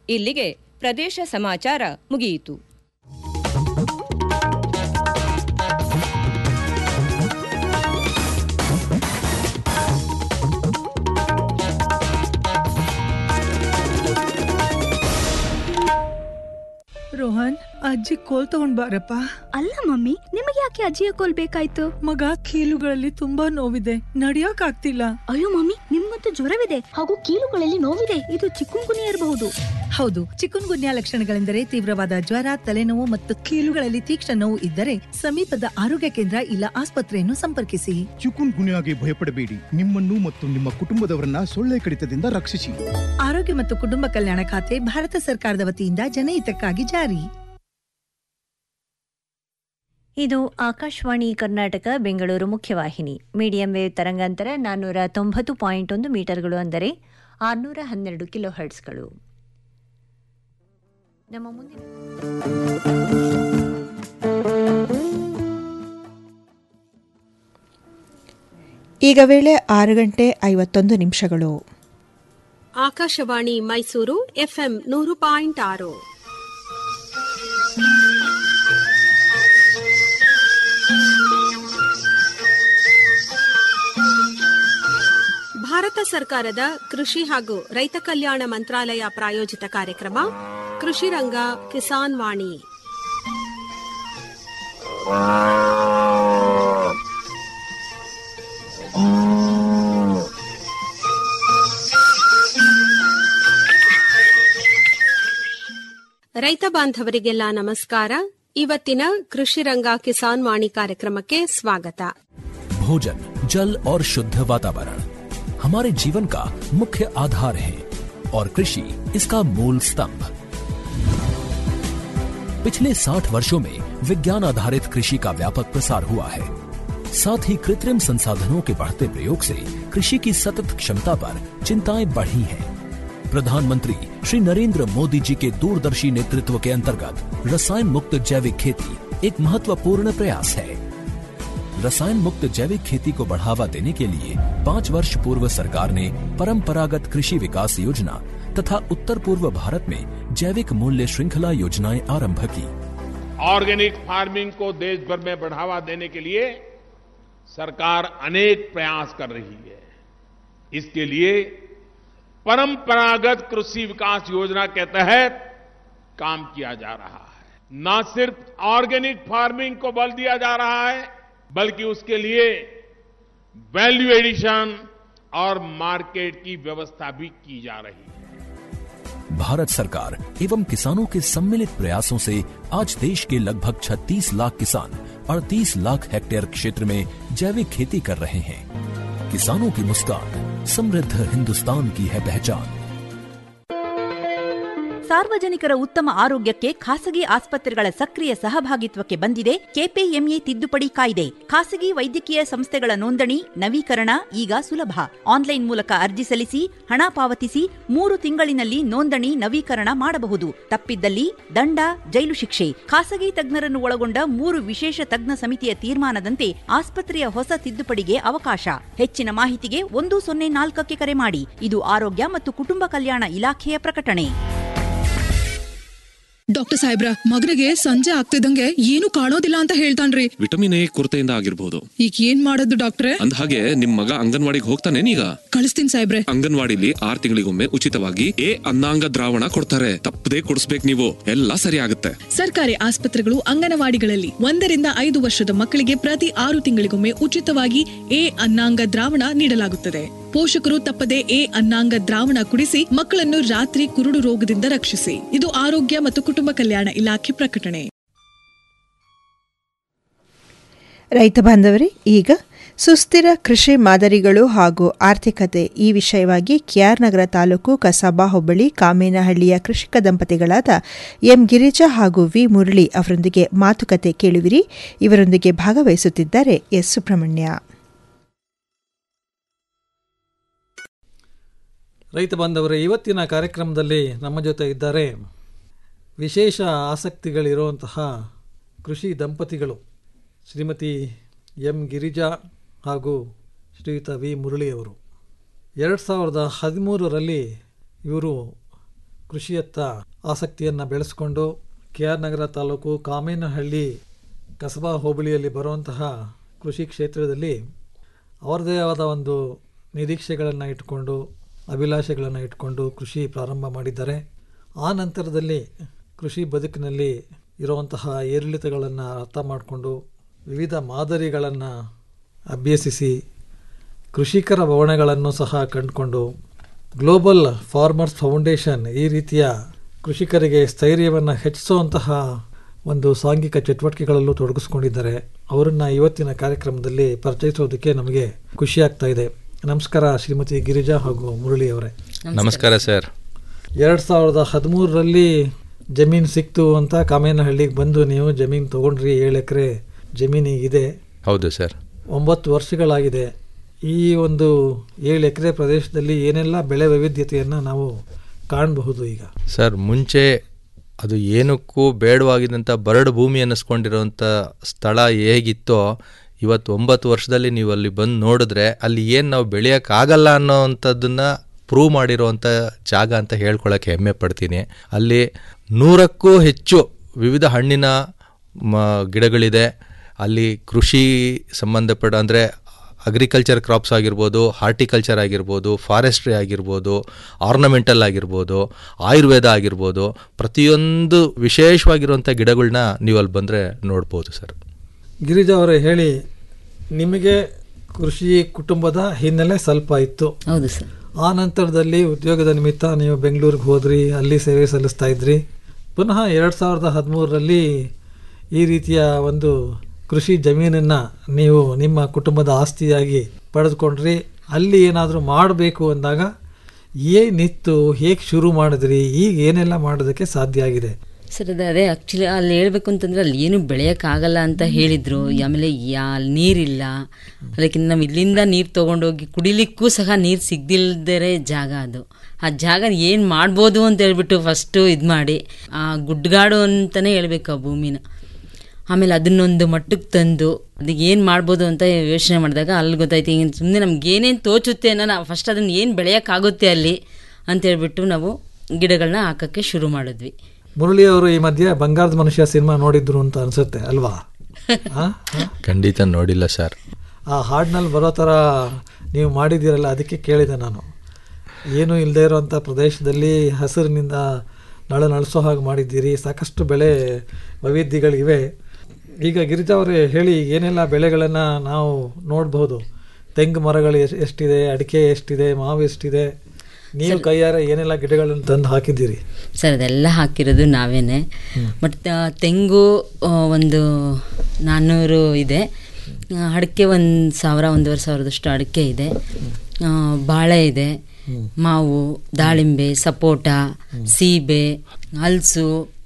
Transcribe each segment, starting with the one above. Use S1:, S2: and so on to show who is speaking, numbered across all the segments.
S1: ಇಲ್ಲಿಗೆ ಪ್ರದೇಶ ಸಮಾಚಾರ ಮುಗಿಯಿತು
S2: ರೋಹನ್ ಅಜ್ಜಿ ಕೋಲ್ ತಗೊಂಡ್ ಬಾರಪ್ಪ
S3: ಅಲ್ಲ ಮಮ್ಮಿ ನಿಮಗೆ ಯಾಕೆ ಅಜ್ಜಿಯ ಕೋಲ್ ಬೇಕಾಯ್ತು
S2: ಮಗ ಕೀಲುಗಳಲ್ಲಿ ತುಂಬಾ ನೋವಿದೆ ನಡಿಯಕ್ ಆಗ್ತಿಲ್ಲ
S3: ಅಯ್ಯೋ ಮಮ್ಮಿ ನಿಮ್ಗಂತೂ ಜ್ವರವಿದೆ ಹಾಗೂ ಕೀಲುಗಳಲ್ಲಿ ನೋವಿದೆ ಇದು ಚಿಕ್ಕುಂಗುನಿ ಇರಬಹುದು
S2: ಹೌದು ಚಿಕನ್ ಗುನ್ಯಾ ಲಕ್ಷಣಗಳೆಂದರೆ ತೀವ್ರವಾದ ಜ್ವರ ತಲೆನೋವು ಮತ್ತು ಕೀಲುಗಳಲ್ಲಿ ತೀಕ್ಷ್ಣ ನೋವು ಇದ್ದರೆ ಸಮೀಪದ ಆರೋಗ್ಯ ಕೇಂದ್ರ ಇಲ್ಲ ಆಸ್ಪತ್ರೆಯನ್ನು ಸಂಪರ್ಕಿಸಿ
S4: ಚಿಕುನ್ ಗುನ್ಯಾಗೆ ಭಯಪಡಬೇಡಿ ನಿಮ್ಮನ್ನು ಮತ್ತು ನಿಮ್ಮ ಕುಟುಂಬದವರನ್ನ ಸೊಳ್ಳೆ ಕಡಿತದಿಂದ ರಕ್ಷಿಸಿ
S2: ಆರೋಗ್ಯ ಮತ್ತು ಕುಟುಂಬ ಕಲ್ಯಾಣ ಖಾತೆ ಭಾರತ ಸರ್ಕಾರದ ವತಿಯಿಂದ ಜನಹಿತಕ್ಕಾಗಿ ಜಾರಿ
S5: ಇದು ಆಕಾಶವಾಣಿ ಕರ್ನಾಟಕ ಬೆಂಗಳೂರು ಮುಖ್ಯವಾಹಿನಿ ಮೀಡಿಯಂ ವೇವ್ ತರಂಗಾಂತರ ನಾನ್ನೂರ ತೊಂಬತ್ತು ಪಾಯಿಂಟ್ ಒಂದು ಮೀಟರ್ಗಳು ಅಂದರೆ ಆರುನೂರ ಹನ್ನೆರಡು ಕಿಲೋ ಹರ್ಟ್ಸ್ಗಳು ನಮ್ಮ ಮುಂದಿನ
S6: ಈಗ ವೇಳೆ ಆರು ಗಂಟೆ ಐವತ್ತೊಂದು ನಿಮಿಷಗಳು
S7: ಆಕಾಶವಾಣಿ ಮೈಸೂರು ಎಫ್ಎಂ ನೂರು ಪಾಯಿಂಟ್ ಆರು ಭಾರತ ಸರ್ಕಾರದ ಕೃಷಿ ಹಾಗೂ ರೈತ ಕಲ್ಯಾಣ ಮಂತ್ರಾಲಯ ಪ್ರಾಯೋಜಿತ ಕಾರ್ಯಕ್ರಮ ಕೃಷಿ ರಂಗ ಕಿಸಾನ್ ವಾಣಿ ರೈತ ಬಾಂಧವರಿಗೆಲ್ಲ ನಮಸ್ಕಾರ ಇವತ್ತಿನ ಕೃಷಿ ರಂಗ ಕಿಸಾನ್ ವಾಣಿ ಕಾರ್ಯಕ್ರಮಕ್ಕೆ ಸ್ವಾಗತ
S8: भोजन जल और शुद्ध वातावरण हमारे जीवन का मुख्य आधार है और कृषि इसका मूल स्तंभ पिछले 60 वर्षों में विज्ञान आधारित कृषि का व्यापक प्रसार हुआ है साथ ही कृत्रिम संसाधनों के बढ़ते प्रयोग से कृषि की सतत क्षमता पर चिंताएं बढ़ी हैं प्रधानमंत्री श्री नरेंद्र मोदी जी के दूरदर्शी नेतृत्व के अंतर्गत रसायन मुक्त जैविक खेती एक महत्वपूर्ण प्रयास है रसायन मुक्त जैविक खेती को बढ़ावा देने के लिए पाँच वर्ष पूर्व सरकार ने परंपरागत कृषि विकास योजना तथा उत्तर पूर्व भारत में जैविक मूल्य श्रृंखला योजनाएं आरंभ की
S9: ऑर्गेनिक फार्मिंग को देश भर में बढ़ावा देने के लिए सरकार अनेक प्रयास कर रही है इसके लिए परंपरागत कृषि विकास योजना के तहत काम किया जा रहा है न सिर्फ ऑर्गेनिक फार्मिंग को बल दिया जा रहा है बल्कि उसके लिए वैल्यू एडिशन और मार्केट की व्यवस्था भी की जा रही है
S8: भारत सरकार एवं किसानों के सम्मिलित प्रयासों से आज देश के लगभग 36 लाख किसान 38 लाख हेक्टेयर क्षेत्र में जैविक खेती कर रहे हैं किसानों की मुस्कान समृद्ध हिंदुस्तान की है पहचान
S10: ಸಾರ್ವಜನಿಕರ ಉತ್ತಮ ಆರೋಗ್ಯಕ್ಕೆ ಖಾಸಗಿ ಆಸ್ಪತ್ರೆಗಳ ಸಕ್ರಿಯ ಸಹಭಾಗಿತ್ವಕ್ಕೆ ಬಂದಿದೆ ಕೆಪಿಎಂಇ ತಿದ್ದುಪಡಿ ಕಾಯ್ದೆ ಖಾಸಗಿ ವೈದ್ಯಕೀಯ ಸಂಸ್ಥೆಗಳ ನೋಂದಣಿ ನವೀಕರಣ ಈಗ ಸುಲಭ ಆನ್ಲೈನ್ ಮೂಲಕ ಅರ್ಜಿ ಸಲ್ಲಿಸಿ ಹಣ ಪಾವತಿಸಿ ಮೂರು ತಿಂಗಳಿನಲ್ಲಿ ನೋಂದಣಿ ನವೀಕರಣ ಮಾಡಬಹುದು ತಪ್ಪಿದ್ದಲ್ಲಿ ದಂಡ ಜೈಲು ಶಿಕ್ಷೆ ಖಾಸಗಿ ತಜ್ಞರನ್ನು ಒಳಗೊಂಡ ಮೂರು ವಿಶೇಷ ತಜ್ಞ ಸಮಿತಿಯ ತೀರ್ಮಾನದಂತೆ ಆಸ್ಪತ್ರೆಯ ಹೊಸ ತಿದ್ದುಪಡಿಗೆ ಅವಕಾಶ ಹೆಚ್ಚಿನ ಮಾಹಿತಿಗೆ ಒಂದು ಸೊನ್ನೆ ನಾಲ್ಕಕ್ಕೆ ಕರೆ ಮಾಡಿ ಇದು ಆರೋಗ್ಯ ಮತ್ತು ಕುಟುಂಬ ಕಲ್ಯಾಣ ಇಲಾಖೆಯ ಪ್ರಕಟಣೆ
S11: ಡಾಕ್ಟರ್ ಸಾಹೇಬ್ರ ಮಗನಿಗೆ ಸಂಜೆ ಆಗ್ತಿದ್ದಂಗೆ ಏನು ಕಾಣೋದಿಲ್ಲ ಅಂತ ಹೇಳ್ತಾನ್ರಿ
S12: ವಿಟಮಿನ್ ಎ ಕೊರತೆಯಿಂದ ಆಗಿರ್ಬೋದು
S11: ಈಗ ಏನ್ ಮಾಡೋದು ಡಾಕ್ಟ್ರೆ
S12: ಅಂದ ಹಾಗೆ ನಿಮ್ ಮಗ ಅಂಗನವಾಡಿಗೆ ಹೋಗ್ತಾನೇನೀಗ
S11: ಕಳಿಸ್ತೀನಿ ಸಾಹೇಬ್ರೆ
S12: ಅಂಗನವಾಡಿಲಿ ಆರ್ ತಿಂಗಳಿಗೊಮ್ಮೆ ಉಚಿತವಾಗಿ ಎ ಅನ್ನಾಂಗ ದ್ರಾವಣ ಕೊಡ್ತಾರೆ ತಪ್ಪದೇ ಕೊಡಿಸ್ಬೇಕು ನೀವು ಎಲ್ಲ ಸರಿ ಆಗುತ್ತೆ
S11: ಸರ್ಕಾರಿ ಆಸ್ಪತ್ರೆಗಳು ಅಂಗನವಾಡಿಗಳಲ್ಲಿ ಒಂದರಿಂದ ಐದು ವರ್ಷದ ಮಕ್ಕಳಿಗೆ ಪ್ರತಿ ಆರು ತಿಂಗಳಿಗೊಮ್ಮೆ ಉಚಿತವಾಗಿ ಎ ಅನ್ನಾಂಗ ದ್ರಾವಣ ನೀಡಲಾಗುತ್ತದೆ ಪೋಷಕರು ತಪ್ಪದೆ ಎ ಅನ್ನಾಂಗ ದ್ರಾವಣ ಕುಡಿಸಿ ಮಕ್ಕಳನ್ನು ರಾತ್ರಿ ಕುರುಡು ರೋಗದಿಂದ ರಕ್ಷಿಸಿ ಇದು ಆರೋಗ್ಯ ಮತ್ತು ಕುಟುಂಬ ಕಲ್ಯಾಣ ಇಲಾಖೆ ಪ್ರಕಟಣೆ
S6: ರೈತ ಬಾಂಧವರೇ ಈಗ ಸುಸ್ಥಿರ ಕೃಷಿ ಮಾದರಿಗಳು ಹಾಗೂ ಆರ್ಥಿಕತೆ ಈ ವಿಷಯವಾಗಿ ಕೆಆರ್ ನಗರ ತಾಲೂಕು ಕಸಾಬಾ ಹೋಬಳಿ ಕಾಮೇನಹಳ್ಳಿಯ ಕೃಷಿಕ ದಂಪತಿಗಳಾದ ಎಂ ಗಿರಿಜಾ ಹಾಗೂ ವಿ ಮುರಳಿ ಅವರೊಂದಿಗೆ ಮಾತುಕತೆ ಕೇಳುವಿರಿ ಇವರೊಂದಿಗೆ ಭಾಗವಹಿಸುತ್ತಿದ್ದಾರೆ ಎಸ್ ಸುಬ್ರಹ್ಮಣ್ಯ
S13: ರೈತ ಬಾಂಧವರೇ ಇವತ್ತಿನ ಕಾರ್ಯಕ್ರಮದಲ್ಲಿ ನಮ್ಮ ಜೊತೆ ಇದ್ದಾರೆ ವಿಶೇಷ ಆಸಕ್ತಿಗಳಿರುವಂತಹ ಕೃಷಿ ದಂಪತಿಗಳು ಶ್ರೀಮತಿ ಎಂ ಗಿರಿಜಾ ಹಾಗೂ ಶ್ರೀಯುತ ವಿ ಮುರಳಿಯವರು ಎರಡು ಸಾವಿರದ ಹದಿಮೂರರಲ್ಲಿ ಇವರು ಕೃಷಿಯತ್ತ ಆಸಕ್ತಿಯನ್ನು ಬೆಳೆಸ್ಕೊಂಡು ಕೆ ಆರ್ ನಗರ ತಾಲೂಕು ಕಾಮೇನಹಳ್ಳಿ ಕಸಬಾ ಹೋಬಳಿಯಲ್ಲಿ ಬರುವಂತಹ ಕೃಷಿ ಕ್ಷೇತ್ರದಲ್ಲಿ ಅವರದೇ ಆದ ಒಂದು ನಿರೀಕ್ಷೆಗಳನ್ನು ಇಟ್ಕೊಂಡು ಅಭಿಲಾಷೆಗಳನ್ನು ಇಟ್ಕೊಂಡು ಕೃಷಿ ಪ್ರಾರಂಭ ಮಾಡಿದ್ದಾರೆ ಆ ನಂತರದಲ್ಲಿ ಕೃಷಿ ಬದುಕಿನಲ್ಲಿ ಇರುವಂತಹ ಏರಿಳಿತಗಳನ್ನು ಅರ್ಥ ಮಾಡಿಕೊಂಡು ವಿವಿಧ ಮಾದರಿಗಳನ್ನು ಅಭ್ಯಸಿಸಿ ಕೃಷಿಕರ ಭವನಗಳನ್ನು ಸಹ ಕಂಡುಕೊಂಡು ಗ್ಲೋಬಲ್ ಫಾರ್ಮರ್ಸ್ ಫೌಂಡೇಶನ್ ಈ ರೀತಿಯ ಕೃಷಿಕರಿಗೆ ಸ್ಥೈರ್ಯವನ್ನು ಹೆಚ್ಚಿಸುವಂತಹ ಒಂದು ಸಾಂಘಿಕ ಚಟುವಟಿಕೆಗಳಲ್ಲೂ ತೊಡಗಿಸ್ಕೊಂಡಿದ್ದಾರೆ ಅವರನ್ನು ಇವತ್ತಿನ ಕಾರ್ಯಕ್ರಮದಲ್ಲಿ ಪರಿಚಯಿಸೋದಕ್ಕೆ ನಮಗೆ ಖುಷಿ ಆಗ್ತಾ ಇದೆ ನಮಸ್ಕಾರ ಶ್ರೀಮತಿ ಗಿರಿಜಾ ಹಾಗೂ ಮುರಳಿ ಅವರೇ
S14: ನಮಸ್ಕಾರ ಸರ್
S13: ಎರಡು ಸಾವಿರದ ಹದಿಮೂರರಲ್ಲಿ ಜಮೀನು ಸಿಕ್ತು ಅಂತ ಕಾಮೇನಹಳ್ಳಿಗೆ ಬಂದು ನೀವು ಜಮೀನು ತೊಗೊಂಡ್ರಿ ಏಳು ಎಕರೆ ಜಮೀನಿಗಿದೆ
S14: ಹೌದು ಸರ್
S13: ಒಂಬತ್ತು ವರ್ಷಗಳಾಗಿದೆ ಈ ಒಂದು ಏಳು ಎಕರೆ ಪ್ರದೇಶದಲ್ಲಿ ಏನೆಲ್ಲ ಬೆಳೆ ವೈವಿಧ್ಯತೆಯನ್ನು ನಾವು ಕಾಣಬಹುದು ಈಗ
S14: ಸರ್ ಮುಂಚೆ ಅದು ಏನಕ್ಕೂ ಬೇಡವಾಗಿದ್ದಂಥ ಬರಡು ಭೂಮಿ ಅನ್ನಿಸ್ಕೊಂಡಿರೋಂಥ ಸ್ಥಳ ಹೇಗಿತ್ತೋ ಇವತ್ತು ಒಂಬತ್ತು ವರ್ಷದಲ್ಲಿ ನೀವು ಅಲ್ಲಿ ಬಂದು ನೋಡಿದ್ರೆ ಅಲ್ಲಿ ಏನು ನಾವು ಬೆಳೆಯೋಕ್ಕಾಗಲ್ಲ ಅನ್ನೋವಂಥದ್ದನ್ನು ಪ್ರೂವ್ ಮಾಡಿರೋವಂಥ ಜಾಗ ಅಂತ ಹೇಳ್ಕೊಳ್ಳೋಕ್ಕೆ ಹೆಮ್ಮೆ ಪಡ್ತೀನಿ ಅಲ್ಲಿ ನೂರಕ್ಕೂ ಹೆಚ್ಚು ವಿವಿಧ ಹಣ್ಣಿನ ಮ ಗಿಡಗಳಿದೆ ಅಲ್ಲಿ ಕೃಷಿ ಸಂಬಂಧಪಟ್ಟ ಅಂದರೆ ಅಗ್ರಿಕಲ್ಚರ್ ಕ್ರಾಪ್ಸ್ ಆಗಿರ್ಬೋದು ಹಾರ್ಟಿಕಲ್ಚರ್ ಆಗಿರ್ಬೋದು ಫಾರೆಸ್ಟ್ರಿ ಆಗಿರ್ಬೋದು ಆರ್ನಮೆಂಟಲ್ ಆಗಿರ್ಬೋದು ಆಯುರ್ವೇದ ಆಗಿರ್ಬೋದು ಪ್ರತಿಯೊಂದು ವಿಶೇಷವಾಗಿರುವಂಥ ಗಿಡಗಳನ್ನ ನೀವು ಅಲ್ಲಿ ಬಂದರೆ ನೋಡ್ಬೋದು ಸರ್
S13: ಗಿರಿಜಾ ಅವರೇ ಹೇಳಿ ನಿಮಗೆ ಕೃಷಿ ಕುಟುಂಬದ ಹಿನ್ನೆಲೆ ಸ್ವಲ್ಪ ಇತ್ತು
S15: ಹೌದು ಸರ್
S13: ಆ ನಂತರದಲ್ಲಿ ಉದ್ಯೋಗದ ನಿಮಿತ್ತ ನೀವು ಬೆಂಗಳೂರಿಗೆ ಹೋದ್ರಿ ಅಲ್ಲಿ ಸೇವೆ ಸಲ್ಲಿಸ್ತಾ ಇದ್ರಿ ಪುನಃ ಎರಡು ಸಾವಿರದ ಹದಿಮೂರರಲ್ಲಿ ಈ ರೀತಿಯ ಒಂದು ಕೃಷಿ ಜಮೀನನ್ನು ನೀವು ನಿಮ್ಮ ಕುಟುಂಬದ ಆಸ್ತಿಯಾಗಿ ಪಡೆದುಕೊಂಡ್ರಿ ಅಲ್ಲಿ ಏನಾದರೂ ಮಾಡಬೇಕು ಅಂದಾಗ ಏನಿತ್ತು ಹೇಗೆ ಶುರು ಮಾಡಿದ್ರಿ ಈಗ ಏನೆಲ್ಲ ಮಾಡೋದಕ್ಕೆ ಸಾಧ್ಯ ಆಗಿದೆ
S15: ಸರ್ ಅದೇ ಅದೇ ಆ್ಯಕ್ಚುಲಿ ಅಲ್ಲಿ ಹೇಳ್ಬೇಕು ಅಂತಂದ್ರೆ ಅಲ್ಲಿ ಏನು ಬೆಳೆಯೋಕ್ಕಾಗಲ್ಲ ಅಂತ ಹೇಳಿದರು ಆಮೇಲೆ ಯಾ ಅಲ್ಲಿ ನೀರಿಲ್ಲ ಅದಕ್ಕೆ ನಾವು ಇಲ್ಲಿಂದ ನೀರು ತೊಗೊಂಡೋಗಿ ಕುಡಿಲಿಕ್ಕೂ ಸಹ ನೀರು ಸಿಗ್ದಿಲ್ದರೆ ಜಾಗ ಅದು ಆ ಜಾಗ ಏನು ಮಾಡ್ಬೋದು ಅಂತ ಹೇಳ್ಬಿಟ್ಟು ಫಸ್ಟು ಇದು ಮಾಡಿ ಆ ಗುಡ್ಗಾಡು ಅಂತಲೇ ಹೇಳ್ಬೇಕು ಆ ಭೂಮಿನ ಆಮೇಲೆ ಅದನ್ನೊಂದು ಮಟ್ಟಕ್ಕೆ ತಂದು ಅದಕ್ಕೆ ಏನು ಮಾಡ್ಬೋದು ಅಂತ ಯೋಚನೆ ಮಾಡಿದಾಗ ಅಲ್ಲಿ ಗೊತ್ತಾಯ್ತು ಈಗ ಸುಮ್ಮನೆ ನಮ್ಗೆ ಏನೇನು ತೋಚುತ್ತೆ ಅನ್ನೋ ನಾವು ಫಸ್ಟ್ ಅದನ್ನು ಏನು ಬೆಳೆಯೋಕ್ಕಾಗುತ್ತೆ ಅಲ್ಲಿ ಅಂತ ಹೇಳ್ಬಿಟ್ಟು ನಾವು ಗಿಡಗಳನ್ನ ಹಾಕೋಕ್ಕೆ ಶುರು ಮಾಡಿದ್ವಿ
S13: ಮುರಳಿ ಅವರು ಈ ಮಧ್ಯೆ ಬಂಗಾರದ ಮನುಷ್ಯ ಸಿನಿಮಾ ನೋಡಿದ್ರು ಅಂತ ಅನ್ಸುತ್ತೆ ಅಲ್ವಾ ಆ? ಆ?
S14: ಖಂಡಿತ ನೋಡಿಲ್ಲ ಸರ್
S13: ಆ ಹಾಡಿನಲ್ಲಿ ಬರೋ ಥರ ನೀವು ಮಾಡಿದ್ದೀರಲ್ಲ ಅದಕ್ಕೆ ಕೇಳಿದೆ ನಾನು ಏನೂ ಇಲ್ಲದೆ ಇರೋವಂಥ ಪ್ರದೇಶದಲ್ಲಿ ಹಸಿರಿನಿಂದ ನಳ ನಳಿಸೋ ಹಾಗೆ ಮಾಡಿದ್ದೀರಿ ಸಾಕಷ್ಟು ಬೆಳೆ ವೈವಿಧ್ಯಗಳಿವೆ ಈಗ ಗಿರಿಜಾ ಅವರೇ ಹೇಳಿ ಏನೆಲ್ಲ ಬೆಳೆಗಳನ್ನು ನಾವು ನೋಡಬಹುದು ತೆಂಗು ಮರಗಳು ಎಷ್ಟ್- ಎಷ್ಟಿದೆ ಅಡಿಕೆ ಎಷ್ಟಿದೆ ಮಾವು ಎಷ್ಟಿದೆ ನೀವು ಕೈಯಾರೆ ಏನೆಲ್ಲ ಗಿಡಗಳನ್ನು ತಂದು ಹಾಕಿದ್ದೀರಿ
S15: ಸರ್ ಅದೆಲ್ಲ ಹಾಕಿರೋದು ನಾವೇನೆ ಬಟ್ ತೆಂಗು ಆ, ಒಂದು ನಾನ್ನೂರು ಇದೆ ಆ, ಅಡಿಕೆ ಒಂದು ಸಾವಿರ ಒಂದೂವರೆ ಸಾವಿರದಷ್ಟು ಅಡಿಕೆ ಇದೆ ಆ, ಬಾಳೆ ಇದೆ ಮಾವು ದಾಳಿಂಬೆ ಸಪೋಟ ಸೀಬೆ ಹಲಸು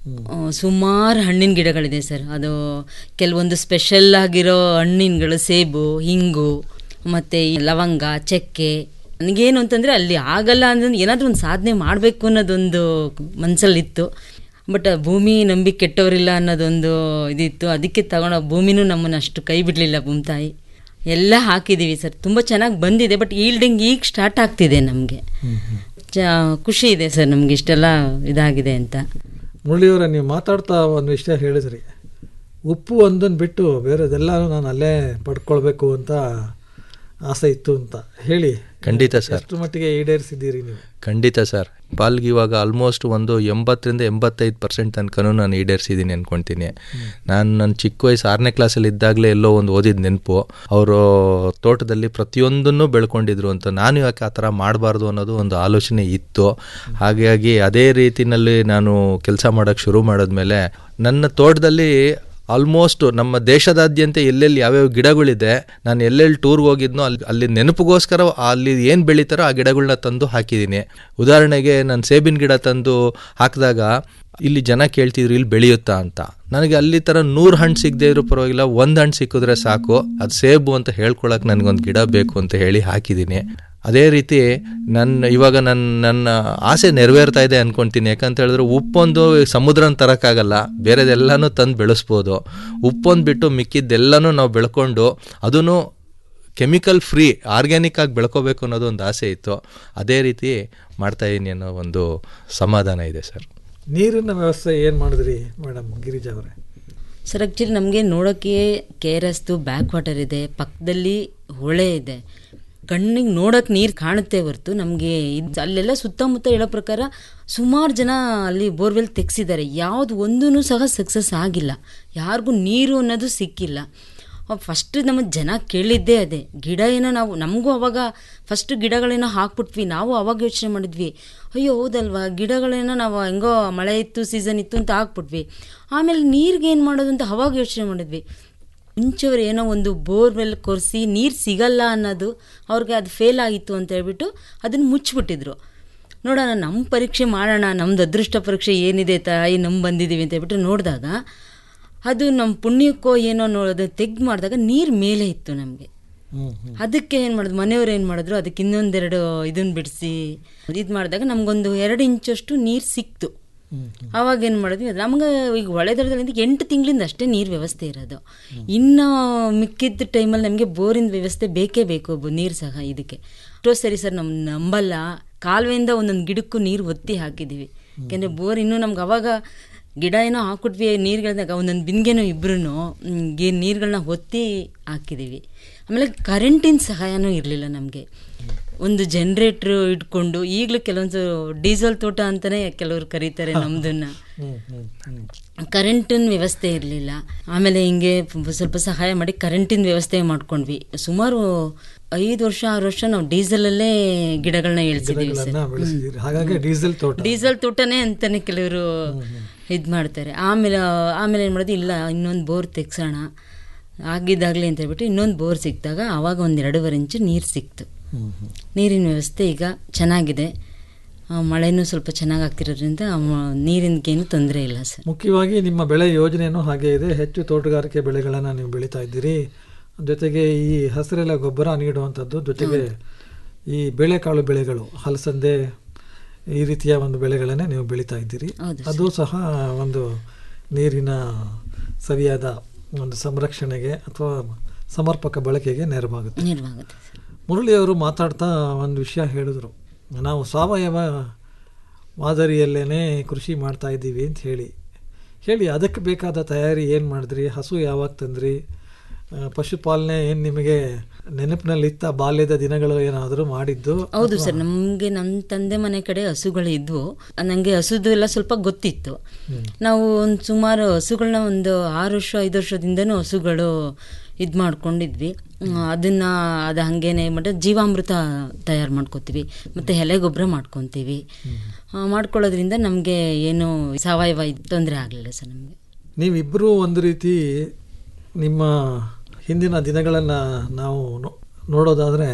S15: ಸುಮಾರು ಹಣ್ಣಿನ ಗಿಡಗಳಿದೆ ಸರ್ ಅದು ಕೆಲವೊಂದು ಸ್ಪೆಷಲ್ ಆಗಿರೋ ಹಣ್ಣಿನಗಳು ಸೇಬು ಹಿಂಗು ಮತ್ತು ಈ ಲವಂಗ ಚಕ್ಕೆ ನನಗೇನು ಅಂತಂದರೆ ಅಲ್ಲಿ ಆಗಲ್ಲ ಅಂದ್ರೆ ಏನಾದರೂ ಒಂದು ಸಾಧನೆ ಮಾಡಬೇಕು ಅನ್ನೋದೊಂದು ಮನಸ್ಸಲ್ಲಿತ್ತು ಬಟ್ ಆ ಭೂಮಿ ನಂಬಿ ಕೆಟ್ಟವರಿಲ್ಲ ಅನ್ನೋದೊಂದು ಇದಿತ್ತು ಅದಕ್ಕೆ ತಗೊಂಡು ಆ ಭೂಮಿನೂ ನಮ್ಮನ್ನು ಅಷ್ಟು ಕೈ ಬಿಡಲಿಲ್ಲ ಭೂಮಿತಾಯಿ ಎಲ್ಲ ಹಾಕಿದ್ದೀವಿ ಸರ್ ತುಂಬ ಚೆನ್ನಾಗಿ ಬಂದಿದೆ ಬಟ್ ಈಲ್ಡಿಂಗ್ ಈಗ ಸ್ಟಾರ್ಟ್ ಆಗ್ತಿದೆ ನಮಗೆ ಚ ಖುಷಿ ಇದೆ ಸರ್ ನಮ್ಗೆ ಇಷ್ಟೆಲ್ಲ ಇದಾಗಿದೆ ಅಂತ
S13: ಮುರಳಿಯವರ ನೀವು ಮಾತಾಡ್ತಾ ಒಂದು ವಿಷಯ ಹೇಳಿದ್ರಿ ಉಪ್ಪು ಒಂದನ್ನು ಬಿಟ್ಟು ಬೇರೆದೆಲ್ಲನೂ ನಾನು ಅಲ್ಲೇ ಪಡ್ಕೊಳ್ಬೇಕು ಅಂತ ಆಸೆ ಇತ್ತು ಅಂತ ಹೇಳಿ
S14: ಖಂಡಿತ ಸರ್
S13: ಎಷ್ಟು ಮಟ್ಟಿಗೆ ಈಡೇರಿಸಿದ್ದೀರಿ ನೀವು
S14: ಖಂಡಿತ ಸರ್ ಪಾಲ್ಗೆ ಇವಾಗ ಆಲ್ಮೋಸ್ಟ್ ಒಂದು ಎಂಬತ್ತರಿಂದ ಎಂಬತ್ತೈದು ಪರ್ಸೆಂಟ್ ತನಕನೂ ನಾನು ಈಡೇರಿಸಿದ್ದೀನಿ ಅನ್ಕೊಳ್ತೀನಿ ನಾನು ನನ್ನ ಚಿಕ್ಕ ವಯಸ್ಸು ಆರನೇ ಕ್ಲಾಸಲ್ಲಿ ಇದ್ದಾಗಲೇ ಎಲ್ಲೋ ಒಂದು ಓದಿದ ನೆನಪು ಅವರು ತೋಟದಲ್ಲಿ ಪ್ರತಿಯೊಂದನ್ನು ಬೆಳ್ಕೊಂಡಿದ್ರು ಅಂತ ನಾನು ಯಾಕೆ ಆ ಥರ ಮಾಡಬಾರ್ದು ಅನ್ನೋದು ಒಂದು ಆಲೋಚನೆ ಇತ್ತು ಹಾಗಾಗಿ ಅದೇ ರೀತಿನಲ್ಲಿ ನಾನು ಕೆಲಸ ಮಾಡೋಕ್ಕೆ ಶುರು ಮಾಡಿದ್ಮೇಲೆ ನನ್ನ ತೋಟದಲ್ಲಿ ಆಲ್ಮೋಸ್ಟ್ ನಮ್ಮ ದೇಶದಾದ್ಯಂತ ಎಲ್ಲೆಲ್ಲಿ ಯಾವ್ಯಾವ ಗಿಡಗಳಿದೆ ನಾನು ಎಲ್ಲೆಲ್ಲಿ ಟೂರ್ಗೆ ಹೋಗಿದ್ನೋ ಅಲ್ಲಿ ಅಲ್ಲಿ ನೆನಪಿಗೋಸ್ಕರ ಅಲ್ಲಿ ಏನು ಬೆಳೀತಾರೋ ಆ ಗಿಡಗಳನ್ನ ತಂದು ಹಾಕಿದ್ದೀನಿ ಉದಾಹರಣೆಗೆ ನಾನು ಸೇಬಿನ ಗಿಡ ತಂದು ಹಾಕಿದಾಗ ಇಲ್ಲಿ ಜನ ಕೇಳ್ತಿದ್ರು ಇಲ್ಲಿ ಬೆಳೆಯುತ್ತಾ ಅಂತ ನನಗೆ ಅಲ್ಲಿ ಥರ ನೂರು ಹಣ್ಣು ಸಿಗದೆ ಇರೋ ಪರವಾಗಿಲ್ಲ ಒಂದು ಹಣ್ಣು ಸಿಕ್ಕಿದ್ರೆ ಸಾಕು ಅದು ಸೇಬು ಅಂತ ಹೇಳ್ಕೊಳಕ್ಕೆ ನನಗೊಂದು ಗಿಡ ಬೇಕು ಅಂತ ಹೇಳಿ ಹಾಕಿದ್ದೀನಿ ಅದೇ ರೀತಿ ನನ್ನ ಇವಾಗ ನನ್ನ ನನ್ನ ಆಸೆ ನೆರವೇರ್ತಾ ಇದೆ ಅನ್ಕೊಂತೀನಿ ಯಾಕಂತ ಹೇಳಿದ್ರೆ ಉಪ್ಪೊಂದು ಸಮುದ್ರನ ತರೋಕ್ಕಾಗಲ್ಲ ಬೇರೆದೆಲ್ಲನೂ ತಂದು ಬೆಳೆಸ್ಬೋದು ಉಪ್ಪೊಂದು ಬಿಟ್ಟು ಮಿಕ್ಕಿದ್ದೆಲ್ಲನೂ ನಾವು ಬೆಳ್ಕೊಂಡು ಅದನ್ನು ಕೆಮಿಕಲ್ ಫ್ರೀ ಆರ್ಗ್ಯಾನಿಕ್ ಆಗಿ ಬೆಳ್ಕೋಬೇಕು ಅನ್ನೋದು ಒಂದು ಆಸೆ ಇತ್ತು ಅದೇ ರೀತಿ ಮಾಡ್ತಾ ಇದೀನಿ ಅನ್ನೋ ಒಂದು ಸಮಾಧಾನ ಇದೆ ಸರ್
S13: ನೀರಿನ ವ್ಯವಸ್ಥೆ ಏನು ಮಾಡಿದ್ರಿ ಮೇಡಮ್ ಗಿರಿಜಾ ಅವರೇ
S15: ಸರ್ ಆ್ಯಕ್ಚುಲಿ ನಮಗೆ ನೋಡೋಕ್ಕೆ ಕೆ ಆರ್ ಎಸ್ದು ಬ್ಯಾಕ್ ವಾಟರ್ ಇದೆ ಪಕ್ಕದಲ್ಲಿ ಹೊಳೆ ಇದೆ ಕಣ್ಣಿಗೆ ನೋಡೋಕೆ ನೀರು ಕಾಣುತ್ತೆ ಹೊರತು ನಮಗೆ ಇದು ಅಲ್ಲೆಲ್ಲ ಸುತ್ತಮುತ್ತ ಹೇಳೋ ಪ್ರಕಾರ ಸುಮಾರು ಜನ ಅಲ್ಲಿ ಬೋರ್ವೆಲ್ ತೆಗ್ಸಿದ್ದಾರೆ ಯಾವುದು ಒಂದೂ ಸಹ ಸಕ್ಸಸ್ ಆಗಿಲ್ಲ ಯಾರಿಗೂ ನೀರು ಅನ್ನೋದು ಸಿಕ್ಕಿಲ್ಲ ಫಸ್ಟ್ ನಮ್ಮ ಜನ ಕೇಳಿದ್ದೇ ಅದೇ ಗಿಡ ಏನೋ ನಾವು ನಮಗೂ ಅವಾಗ ಫಸ್ಟ್ ಗಿಡಗಳೇನೋ ಹಾಕ್ಬಿಟ್ವಿ ನಾವು ಅವಾಗ ಯೋಚನೆ ಮಾಡಿದ್ವಿ ಅಯ್ಯೋ ಹೌದಲ್ವಾ ಗಿಡಗಳೇನೋ ನಾವು ಹೆಂಗೋ ಮಳೆ ಇತ್ತು ಸೀಸನ್ ಇತ್ತು ಅಂತ ಹಾಕ್ಬಿಟ್ವಿ ಆಮೇಲೆ ನೀರಿಗೆ ಏನು ಮಾಡೋದು ಅಂತ ಅವಾಗ ಯೋಚನೆ ಮಾಡಿದ್ವಿ ಮುಂಚೆಯವ್ರು ಏನೋ ಒಂದು ಬೋರ್ವೆಲ್ ಕೊರೆಸಿ ನೀರು ಸಿಗಲ್ಲ ಅನ್ನೋದು ಅವ್ರಿಗೆ ಅದು ಫೇಲ್ ಆಗಿತ್ತು ಅಂತ ಹೇಳ್ಬಿಟ್ಟು ಅದನ್ನು ಮುಚ್ಚಿಬಿಟ್ಟಿದ್ರು ನೋಡೋಣ ನಮ್ಮ ಪರೀಕ್ಷೆ ಮಾಡೋಣ ನಮ್ಮದು ಅದೃಷ್ಟ ಪರೀಕ್ಷೆ ಏನಿದೆ ತಾಯಿ ನಮ್ಮ ಬಂದಿದ್ದೀವಿ ಅಂತ ಹೇಳ್ಬಿಟ್ಟು ನೋಡಿದಾಗ ಅದು ನಮ್ಮ ಪುಣ್ಯಕ್ಕೋ ಏನೋ ನೋಡೋದು ತೆಗ್ದು ಮಾಡಿದಾಗ ನೀರು ಮೇಲೆ ಇತ್ತು ನಮಗೆ ಅದಕ್ಕೆ ಏನು ಮಾಡಿದ್ರು ಮನೆಯವ್ರು ಏನು ಮಾಡಿದ್ರು ಅದಕ್ಕೆ ಇನ್ನೊಂದೆರಡು ಇದನ್ನ ಬಿಡಿಸಿ ಇದು ಮಾಡಿದಾಗ ನಮಗೊಂದು ಎರಡು ಇಂಚಷ್ಟು ನೀರು ಸಿಕ್ತು ಅವಾಗ ಏನು ಮಾಡಿದ್ವಿ ನಮ್ಗೆ ಈಗ ಹೊಳೆದರದಲ್ಲಿ ಎಂಟು ತಿಂಗಳಿಂದ ಅಷ್ಟೇ ನೀರು ವ್ಯವಸ್ಥೆ ಇರೋದು ಇನ್ನು ಮಿಕ್ಕಿದ್ದ ಟೈಮಲ್ಲಿ ನಮಗೆ ಬೋರಿನ ವ್ಯವಸ್ಥೆ ಬೇಕೇ ಬೇಕು ನೀರು ಸಹ ಇದಕ್ಕೆ ಎಷ್ಟೋ ಸರಿ ಸರ್ ನಮ್ಮ ನಂಬಲ್ಲ ಕಾಲುವೆಯಿಂದ ಒಂದೊಂದು ಗಿಡಕ್ಕೂ ನೀರು ಒತ್ತಿ ಹಾಕಿದ್ದೀವಿ ಯಾಕೆಂದರೆ ಬೋರ್ ಇನ್ನೂ ನಮ್ಗೆ ಅವಾಗ ಗಿಡ ಏನೋ ಹಾಕ್ಬಿಟ್ವಿ ನೀರುಗಳದಾಗ ಒಂದೊಂದು ಬಿಂದಿಗೆನೋ ಇಬ್ಬರೂ ನೀರುಗಳನ್ನ ಒತ್ತಿ ಹಾಕಿದ್ದೀವಿ ಆಮೇಲೆ ಕರೆಂಟಿನ ಸಹಾಯನೂ ಇರಲಿಲ್ಲ ನಮಗೆ ಒಂದು ಜನ್ರೇಟ್ರು ಇಟ್ಕೊಂಡು ಈಗಲೂ ಕೆಲವೊಂದು ಡೀಸೆಲ್ ತೋಟ ಅಂತಲೇ ಕೆಲವರು ಕರೀತಾರೆ ನಮ್ಮದನ್ನ ಕರೆಂಟಿನ ವ್ಯವಸ್ಥೆ ಇರಲಿಲ್ಲ ಆಮೇಲೆ ಹಿಂಗೆ ಸ್ವಲ್ಪ ಸಹಾಯ ಮಾಡಿ ಕರೆಂಟಿನ ವ್ಯವಸ್ಥೆ ಮಾಡ್ಕೊಂಡ್ವಿ ಸುಮಾರು ಐದು ವರ್ಷ ಆರು ವರ್ಷ ನಾವು ಡೀಸೆಲಲ್ಲೇ ಗಿಡಗಳನ್ನ ಇಳಿಸಿದ್ದೀವಿ
S13: ಗಿಡಗಳನ್ನ ಬೆಳೆಸಿದ್ದೀರಿ ಹಾಗಾಗಿ ಡೀಸೆಲ್ ತೋಟ
S15: ಡೀಸೆಲ್ ತೋಟನೇ ಅಂತಾನೆ ಕೆಲವರು ಇದು ಮಾಡ್ತಾರೆ ಆಮೇಲೆ ಆಮೇಲೆ ಏನು ಮಾಡೋದು ಇಲ್ಲ ಇನ್ನೊಂದು ಬೋರ್ ತೆಗ್ಸೋಣ ಆಗಿದ್ದಾಗಲಿ ಅಂತ ಹೇಳ್ಬಿಟ್ಟು ಇನ್ನೊಂದು ಬೋರ್ ಸಿಕ್ಕಿದಾಗ ಆವಾಗ ಒಂದು ಎರಡೂವರೆ ಇಂಚು ನೀರು ಸಿಕ್ತು ನೀರಿನ ವ್ಯವಸ್ಥೆ ಈಗ ಚೆನ್ನಾಗಿದೆ ಆ, ಮಳೆನೂ ಸ್ವಲ್ಪ ಚೆನ್ನಾಗಿ ಆಗ್ತಿರೋದ್ರಿಂದ ನೀರಿನಗೇನು ತೊಂದರೆ ಇಲ್ಲ ಸರ್
S13: ಮುಖ್ಯವಾಗಿ ನಿಮ್ಮ ಬೆಳೆ ಯೋಜನೆಯೂ ಹಾಗೆ ಇದೆ ಹೆಚ್ಚು ತೋಟಗಾರಿಕೆ ಬೆಳೆಗಳನ್ನು ನೀವು ಬೆಳೀತಾ ಇದ್ದೀರಿ ಜೊತೆಗೆ ಈ ಹಸಿರೆಲೆ ಗೊಬ್ಬರ ನೀಡುವಂಥದ್ದು ಜೊತೆಗೆ ಈ ಬೇಳೆಕಾಳು ಬೆಳೆಗಳು ಹಲಸಂದೆ ಈ ರೀತಿಯ ಒಂದು ಬೆಳೆಗಳನ್ನೇ ನೀವು ಬೆಳೀತಾ ಇದ್ದೀರಿ
S15: ಹೌದು
S13: ಅದು ಸಹ ಒಂದು ನೀರಿನ ಸರಿಯಾದ ಒಂದು ಸಂರಕ್ಷಣೆಗೆ ಅಥವಾ ಸಮರ್ಪಕ ಬಳಕೆಗೆ ನೆರವಾಗುತ್ತೆ
S15: ನೆರವಾಗುತ್ತೆ
S13: ಮುರಳಿಯವರು ಮಾತಾಡ್ತಾ ಒಂದು ವಿಷಯ ಹೇಳಿದ್ರು ನಾವು ಸಾವಯವ ಮಾದರಿಯಲ್ಲೇ ಕೃಷಿ ಮಾಡ್ತಾ ಇದ್ದೀವಿ ಅಂತ ಹೇಳಿ ಹೇಳಿ ಅದಕ್ಕೆ ಬೇಕಾದ ತಯಾರಿ ಏನು ಮಾಡಿದ್ರಿ ಹಸು ಯಾವಾಗ ತಂದ್ರಿ ಆ, ಪಶುಪಾಲನೆ ಏನು ನಿಮಗೆ ನೆನಪಿನಲ್ಲಿತ್ತ ಬಾಲ್ಯದ ದಿನಗಳು ಏನಾದರೂ ಮಾಡಿದ್ದು
S15: ಹೌದು ಸರ್ ನಮಗೆ ನಮ್ಮ ತಂದೆ ಮನೆ ಕಡೆ ಹಸುಗಳು ಇದ್ವು ನನಗೆ ಹಸುದು ಎಲ್ಲ ಸ್ವಲ್ಪ ಗೊತ್ತಿತ್ತು ನಾವು ಒಂದು ಸುಮಾರು ಹಸುಗಳನ್ನ ಒಂದು ಆರು ವರ್ಷ ಐದು ವರ್ಷದಿಂದನೂ ಹಸುಗಳು ಇದು ಮಾಡ್ಕೊಂಡಿದ್ವಿ ಹ್ಮ್, ಅದನ್ನ ಅದು ಹಂಗೇನೆ ಮತ್ತೆ ಜೀವಾಮೃತ ತಯಾರು ಮಾಡ್ಕೋತೀವಿ ಮತ್ತು ಎಲೆ ಗೊಬ್ಬರ ಮಾಡ್ಕೊತೀವಿ ಆ, ಮಾಡ್ಕೊಳ್ಳೋದ್ರಿಂದ ನಮಗೆ ಏನು ಸಾವಯವ ತೊಂದರೆ ಆಗಲಿಲ್ಲ ಸರ್ ನಮಗೆ
S13: ನೀವಿಬ್ಬರೂ ಒಂದು ರೀತಿ ನಿಮ್ಮ ಹಿಂದಿನ ದಿನಗಳನ್ನು ನಾವು ನೋ- ನೋಡೋದಾದರೆ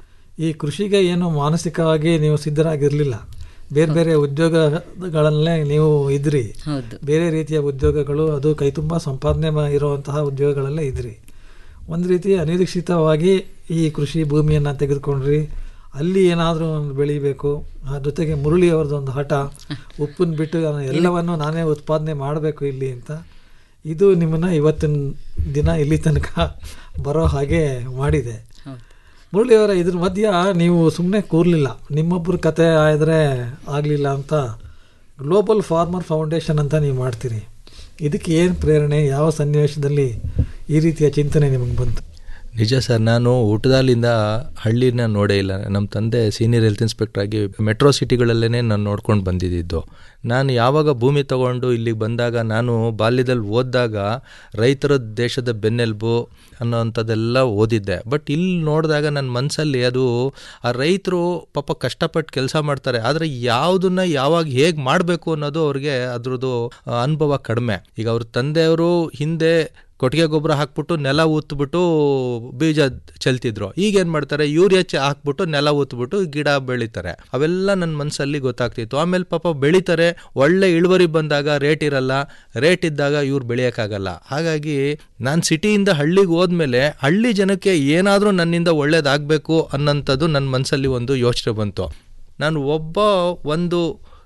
S13: ಈ ಕೃಷಿಗೆ ಏನು ಮಾನಸಿಕವಾಗಿ ನೀವು ಸಿದ್ಧರಾಗಿರಲಿಲ್ಲ ಬೇರೆ ಬೇರೆ ಉದ್ಯೋಗಗಳಲ್ಲೇ ನೀವು ಇದ್ರಿ
S15: ಹೌದು
S13: ಬೇರೆ ರೀತಿಯ ಉದ್ಯೋಗಗಳು ಅದು ಕೈ ತುಂಬ ಸಂಪಾದನೆ ಮಾ- ಇರುವಂತಹ ಉದ್ಯೋಗಗಳಲ್ಲೇ ಇದ್ರಿ ಒಂದು ರೀತಿ ಅನಿರೀಕ್ಷಿತವಾಗಿ ಈ ಕೃಷಿ ಭೂಮಿಯನ್ನು ತೆಗೆದುಕೊಂಡ್ರಿ ಅಲ್ಲಿ ಏನಾದರೂ ಒಂದು ಬೆಳಿಬೇಕು ಆ ಜೊತೆಗೆ ಮುರುಳಿ ಅವ್ರದ್ದು ಒಂದು ಹಠ ಉಪ್ಪನ್ನು ಬಿಟ್ಟು ನಾನು ಎಲ್ಲವನ್ನು ನಾನೇ ಉತ್ಪಾದನೆ ಮಾಡಬೇಕು ಇಲ್ಲಿ ಅಂತ ಇದು ನಿಮ್ಮನ್ನು ಇವತ್ತಿನ ದಿನ ಇಲ್ಲಿ ತನಕ ಬರೋ ಹಾಗೆ ಮಾಡಿದೆ ಮುರಳಿ ಅವರ ಇದ್ರ ಮಧ್ಯ ನೀವು ಸುಮ್ಮನೆ ಕೂರ್ಲಿಲ್ಲ ನಿಮ್ಮೊಬ್ಬರ ಕತೆ ಆದ್ರೆ ಆಗಲಿಲ್ಲ ಅಂತ ಗ್ಲೋಬಲ್ ಫಾರ್ಮರ್ ಫೌಂಡೇಶನ್ ಅಂತ ನೀವು ಮಾಡ್ತೀರಿ ಇದಕ್ಕೆ ಏನು ಪ್ರೇರಣೆ ಯಾವ ಸನ್ನಿವೇಶದಲ್ಲಿ ಈ ರೀತಿಯ ಚಿಂತನೆ ನಿಮಗೆ ಬಂತು
S14: ನಿಜ ಸರ್ ನಾನು ಊಟದಾಲಿಂದ ಹಳ್ಳಿನ ನೋಡೇ ಇಲ್ಲ ನಮ್ಮ ತಂದೆ ಸೀನಿಯರ್ ಹೆಲ್ತ್ ಇನ್ಸ್ಪೆಕ್ಟರ್ ಆಗಿ ಮೆಟ್ರೋ ಸಿಟಿಗಳಲ್ಲೇ ನಾನು ನೋಡ್ಕೊಂಡು ಬಂದಿದ್ದು ನಾನು ಯಾವಾಗ ಭೂಮಿ ತಗೊಂಡು ಇಲ್ಲಿಗೆ ಬಂದಾಗ ನಾನು ಬಾಲ್ಯದಲ್ಲಿ ಓದಿದಾಗ ರೈತರ ದೇಶದ ಬೆನ್ನೆಲುಬು ಅನ್ನೋವಂಥದ್ದೆಲ್ಲ ಓದಿದ್ದೆ ಬಟ್ ಇಲ್ಲಿ ನೋಡಿದಾಗ ನನ್ನ ಮನಸ್ಸಲ್ಲಿ ಅದು ಆ ರೈತರು ಪಾಪ ಕಷ್ಟಪಟ್ಟು ಕೆಲಸ ಮಾಡ್ತಾರೆ ಆದರೆ ಯಾವುದನ್ನ ಯಾವಾಗ ಹೇಗೆ ಮಾಡಬೇಕು ಅನ್ನೋದು ಅವ್ರಿಗೆ ಅದ್ರದ್ದು ಆ, ಅನುಭವ ಕಡಿಮೆ ಈಗ ಅವ್ರ ತಂದೆಯವರು ಹಿಂದೆ ಕೊಟ್ಟಿಗೆ ಗೊಬ್ಬರ ಹಾಕ್ಬಿಟ್ಟು ನೆಲ ಊತ್ಬಿಟ್ಟು ಬೀಜ ಚೆಲ್ತಿದ್ರು ಈಗ ಏನು ಮಾಡ್ತಾರೆ ಯೂರಿಯಾ ಚ ಹಾಕ್ಬಿಟ್ಟು ನೆಲ ಊತ್ಬಿಟ್ಟು ಗಿಡ ಬೆಳಿತಾರೆ ಅವೆಲ್ಲ ನನ್ನ ಮನಸ್ಸಲ್ಲಿ ಗೊತ್ತಾಗ್ತಿತ್ತು ಆಮೇಲೆ ಪಾಪ ಬೆಳಿತಾರೆ ಒಳ್ಳೆ ಇಳುವರಿ ಬಂದಾಗ ರೇಟ್ ಇರಲ್ಲ ರೇಟ್ ಇದ್ದಾಗ ಇವ್ರು ಬೆಳೆಯೋಕ್ಕಾಗಲ್ಲ ಹಾಗಾಗಿ ನಾನು ಸಿಟಿಯಿಂದ ಹಳ್ಳಿಗೆ ಹೋದ್ಮೇಲೆ ಹಳ್ಳಿ ಜನಕ್ಕೆ ಏನಾದರೂ ನನ್ನಿಂದ ಒಳ್ಳೇದಾಗಬೇಕು ಅನ್ನೋಂಥದ್ದು ನನ್ನ ಮನಸ್ಸಲ್ಲಿ ಒಂದು ಯೋಚನೆ ಬಂತು ನಾನು ಒಬ್ಬ ಒಂದು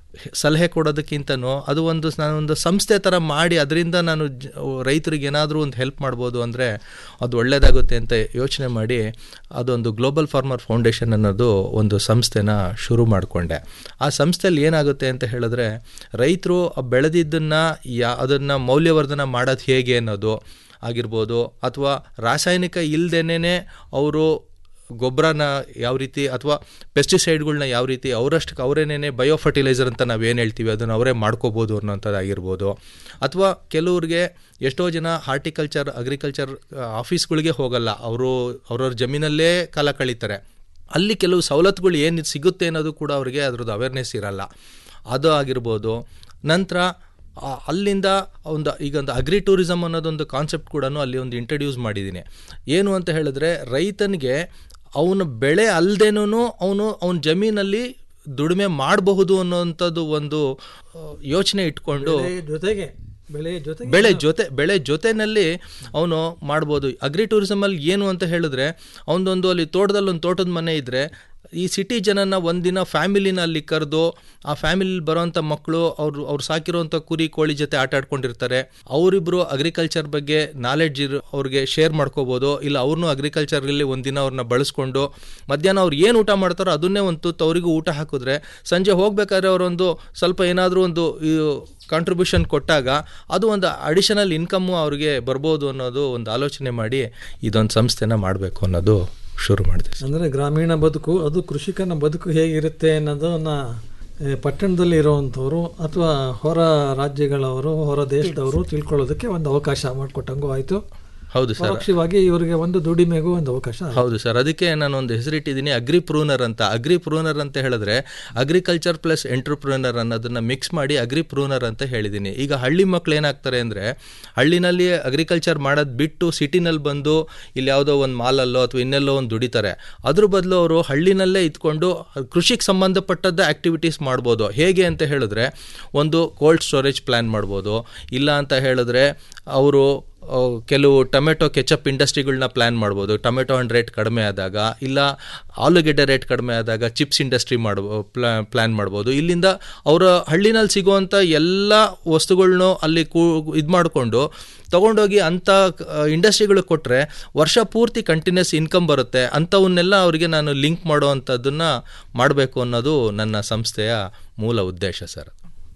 S14: ಸಲಹೆ ಕೊಡೋದಕ್ಕಿಂತನೂ ಅದು ಒಂದು ನಾನೊಂದು ಸಂಸ್ಥೆ ಥರ ಮಾಡಿ ಅದರಿಂದ ನಾನು ಜ ರೈತರಿಗೆ ಏನಾದರೂ ಒಂದು ಹೆಲ್ಪ್ ಮಾಡ್ಬೋದು ಅಂದರೆ ಅದು ಒಳ್ಳೆಯದಾಗುತ್ತೆ ಅಂತ ಯೋಚನೆ ಮಾಡಿ ಅದೊಂದು ಗ್ಲೋಬಲ್ ಫಾರ್ಮರ್ ಫೌಂಡೇಶನ್ ಅನ್ನೋದು ಒಂದು ಸಂಸ್ಥೆನ ಶುರು ಮಾಡಿಕೊಂಡೆ ಆ ಸಂಸ್ಥೆಯಲ್ಲಿ ಏನಾಗುತ್ತೆ ಅಂತ ಹೇಳಿದ್ರೆ ರೈತರು ಬೆಳೆದಿದ್ದನ್ನು ಯಾ ಅದನ್ನು ಮೌಲ್ಯವರ್ಧನ ಮಾಡೋದು ಹೇಗೆ ಅನ್ನೋದು ಆಗಿರ್ಬೋದು ಅಥವಾ ರಾಸಾಯನಿಕ ಇಲ್ದೇನೆ ಅವರು ಗೊಬ್ಬರನ ಯಾವ ರೀತಿ ಅಥವಾ ಪೆಸ್ಟಿಸೈಡ್ಗಳನ್ನ ಯಾವ ರೀತಿ ಅವರಷ್ಟಕ್ಕೆ ಅವರೇನೇ ಬಯೋ ಫರ್ಟಿಲೈಸರ್ ಅಂತ ನಾವೇನು ಹೇಳ್ತೀವಿ ಅದನ್ನು ಅವರೇ ಮಾಡ್ಕೋಬೋದು ಅನ್ನೋಂಥದ್ದಾಗಿರ್ಬೋದು ಅಥವಾ ಕೆಲವ್ರಿಗೆ ಎಷ್ಟೋ ಜನ ಹಾರ್ಟಿಕಲ್ಚರ್ ಅಗ್ರಿಕಲ್ಚರ್ ಆಫೀಸ್ಗಳಿಗೆ ಹೋಗಲ್ಲ ಅವರು ಅವ್ರವ್ರ ಜಮೀನಲ್ಲೇ ಕಾಲ ಕಳೀತಾರೆ ಅಲ್ಲಿ ಕೆಲವು ಸವಲತ್ತುಗಳು ಏನು ಸಿಗುತ್ತೆ ಅನ್ನೋದು ಕೂಡ ಅವರಿಗೆ ಅದ್ರದ್ದು ಅವೇರ್ನೆಸ್ ಇರಲ್ಲ ಅದು ಆಗಿರ್ಬೋದು ನಂತರ ಆ, ಅಲ್ಲಿಂದ ಒಂದು ಈಗ ಒಂದು ಅಗ್ರಿ ಟೂರಿಸಮ್ ಅನ್ನೋದೊಂದು ಕಾನ್ಸೆಪ್ಟ್ ಕೂಡ ಅಲ್ಲಿ ಒಂದು ಇಂಟ್ರಡ್ಯೂಸ್ ಮಾಡಿದ್ದೀನಿ ಏನು ಅಂತ ಹೇಳಿದ್ರೆ ರೈತನಿಗೆ ಅವನ ಬೆಳೆ ಅಲ್ಲದೇನೂ ಅವನು ಅವನ ಜಮೀನಲ್ಲಿ ದುಡಿಮೆ ಮಾಡಬಹುದು ಅನ್ನೋವಂಥದ್ದು ಒಂದು ಆ, ಯೋಚನೆ ಇಟ್ಕೊಂಡು
S13: ಬೆಳೆ ಜೊತೆಗೆ ಬೆಳೆ ಜೊತೆಗೆ
S14: ಬೆಳೆ ಜೊತೆ ಬೆಳೆ ಜೊತೆನಲ್ಲಿ ಅವನು ಮಾಡ್ಬೋದು ಅಗ್ರಿ ಟೂರಿಸಮಲ್ಲಿ ಏನು ಅಂತ ಹೇಳಿದ್ರೆ ಅವನದೊಂದು ಅಲ್ಲಿ ತೋಟದಲ್ಲಿ ಒಂದು ತೋಟದ ಮನೆ ಇದ್ದರೆ ಈ ಸಿಟಿ ಜನನ ಒಂದಿನ ಫ್ಯಾಮಿಲಿನ ಅಲ್ಲಿ ಕರೆದು ಆ ಫ್ಯಾಮಿಲಿ ಬರೋವಂಥ ಮಕ್ಕಳು ಅವ್ರು ಅವ್ರು ಸಾಕಿರೋಂಥ ಕುರಿ ಕೋಳಿ ಜೊತೆ ಆಟ ಆಡ್ಕೊಂಡಿರ್ತಾರೆ ಅವರಿಬ್ಬರು ಅಗ್ರಿಕಲ್ಚರ್ ಬಗ್ಗೆ ನಾಲೆಡ್ಜ್ ಇರೋ ಅವ್ರಿಗೆ ಶೇರ್ ಮಾಡ್ಕೋಬೋದು ಇಲ್ಲ ಅವ್ರನ್ನೂ ಅಗ್ರಿಕಲ್ಚರಲ್ಲಿ ಒಂದಿನ ಅವ್ರನ್ನ ಬಳಸ್ಕೊಂಡು ಮಧ್ಯಾಹ್ನ ಅವ್ರು ಏನು ಊಟ ಮಾಡ್ತಾರೋ ಅದನ್ನೇ ಒಂದು ತುತ್ತು ಅವರಿಗೂ ಊಟ ಹಾಕಿದ್ರೆ ಸಂಜೆ ಹೋಗ್ಬೇಕಾದ್ರೆ ಅವರೊಂದು ಸ್ವಲ್ಪ ಏನಾದರೂ ಒಂದು ಕಾಂಟ್ರಿಬ್ಯೂಷನ್ ಕೊಟ್ಟಾಗ ಅದು ಒಂದು ಅಡಿಷನಲ್ ಇನ್ಕಮ್ಮು ಅವ್ರಿಗೆ ಬರ್ಬೋದು ಅನ್ನೋದು ಒಂದು ಆಲೋಚನೆ ಮಾಡಿ ಇದೊಂದು ಸಂಸ್ಥೆನ ಮಾಡಬೇಕು ಅನ್ನೋದು ಶುರು ಮಾಡಿದೆ
S13: ಅಂದರೆ ಗ್ರಾಮೀಣ ಬದುಕು ಅದು ಕೃಷಿಕನ ಬದುಕು ಹೇಗಿರುತ್ತೆ ಅನ್ನೋದನ್ನ ಏ, ಪಟ್ಟಣದಲ್ಲಿ ಇರುವಂಥವ್ರು ಅಥವಾ ಹೊರ ರಾಜ್ಯಗಳವರು ಹೊರ ದೇಶದವರು ತಿಳ್ಕೊಳ್ಳೋದಕ್ಕೆ ಒಂದು ಅವಕಾಶ ಮಾಡಿಕೊಟ್ಟಂಗೂ ಆಯಿತು
S14: ಹೌದು ಸರ್
S13: ಪರೋಕ್ಷವಾಗಿ ಇವರಿಗೆ ಒಂದು ದುಡಿಮೆಗೂ ಒಂದು ಅವಕಾಶ ಆಯ್ತು.
S14: ಹೌದು ಸರ್ ಅದಕ್ಕೆ ನಾನು ಒಂದು ಹೆಸರಿಟ್ಟಿದ್ದೀನಿ ಅಗ್ರಿ ಪ್ರೂನರ್ ಅಂತ ಅಗ್ರಿ ಪ್ರೂನರ್ ಅಂತ ಹೇಳಿದ್ರೆ ಅಗ್ರಿಕಲ್ಚರ್ ಪ್ಲಸ್ ಎಂಟ್ರಪ್ರೂನರ್ ಅನ್ನೋದನ್ನ ಮಿಕ್ಸ್ ಮಾಡಿ ಅಗ್ರಿ ಪ್ರೂನರ್ ಅಂತ ಹೇಳಿದ್ದೀನಿ ಈಗ ಹಳ್ಳಿ ಮಕ್ಳು ಏನಾಗ್ತಾರೆ ಅಂದರೆ ಹಳ್ಳಿನಲ್ಲಿ ಅಗ್ರಿಕಲ್ಚರ್ ಮಾಡೋದು ಬಿಟ್ಟು ಸಿಟಿನಲ್ಲಿ ಬಂದು ಇಲ್ಲಿ ಯಾವುದೋ ಒಂದು ಮಾಲಲ್ಲೋ ಅಥವಾ ಇನ್ನೆಲ್ಲೋ ಒಂದು ದುಡಿತಾರೆ ಅದ್ರ ಬದಲು ಅವರು ಹಳ್ಳಿನಲ್ಲೇ ಇದ್ಕೊಂಡು ಕೃಷಿಗೆ ಸಂಬಂಧಪಟ್ಟದ್ದ ಆ್ಯಕ್ಟಿವಿಟೀಸ್ ಮಾಡ್ಬೋದು ಹೇಗೆ ಅಂತ ಹೇಳಿದ್ರೆ ಒಂದು ಕೋಲ್ಡ್ ಸ್ಟೋರೇಜ್ ಪ್ಲ್ಯಾನ್ ಮಾಡ್ಬೋದು ಇಲ್ಲ ಅಂತ ಹೇಳಿದ್ರೆ ಅವರು ಅಹ್, ಕೆಲವು ಟೊಮೆಟೊ ಕೆಚಪ್ ಇಂಡಸ್ಟ್ರಿಗಳನ್ನ ಪ್ಲ್ಯಾನ್ ಮಾಡ್ಬೋದು ಟೊಮೆಟೊ ಹಣ್ಣು ರೇಟ್ ಕಡಿಮೆ ಆದಾಗ ಇಲ್ಲ ಆಲೂಗೆಡ್ಡೆ ರೇಟ್ ಕಡಿಮೆ ಆದಾಗ ಚಿಪ್ಸ್ ಇಂಡಸ್ಟ್ರಿ ಮಾಡ್ಬೋ ಪ್ಲಾ ಪ್ಲ್ಯಾನ್ ಮಾಡ್ಬೋದು ಇಲ್ಲಿಂದ ಅವರ ಹಳ್ಳಿನಲ್ಲಿ ಸಿಗುವಂಥ ಎಲ್ಲ ವಸ್ತುಗಳ್ನು ಅಲ್ಲಿ ಕೂ ಇದು ಮಾಡಿಕೊಂಡು ತೊಗೊಂಡೋಗಿ ಅಂಥ ಇಂಡಸ್ಟ್ರಿಗಳಿಗೆ ಕೊಟ್ಟರೆ ವರ್ಷ ಪೂರ್ತಿ ಕಂಟಿನ್ಯೂಸ್ ಇನ್ಕಮ್ ಬರುತ್ತೆ ಅಂಥವನ್ನೆಲ್ಲ ಅವರಿಗೆ ನಾನು ಲಿಂಕ್ ಮಾಡೋ ಅಂಥದ್ದನ್ನು ಮಾಡಬೇಕು ಅನ್ನೋದು ನನ್ನ ಸಂಸ್ಥೆಯ ಮೂಲ ಉದ್ದೇಶ ಸರ್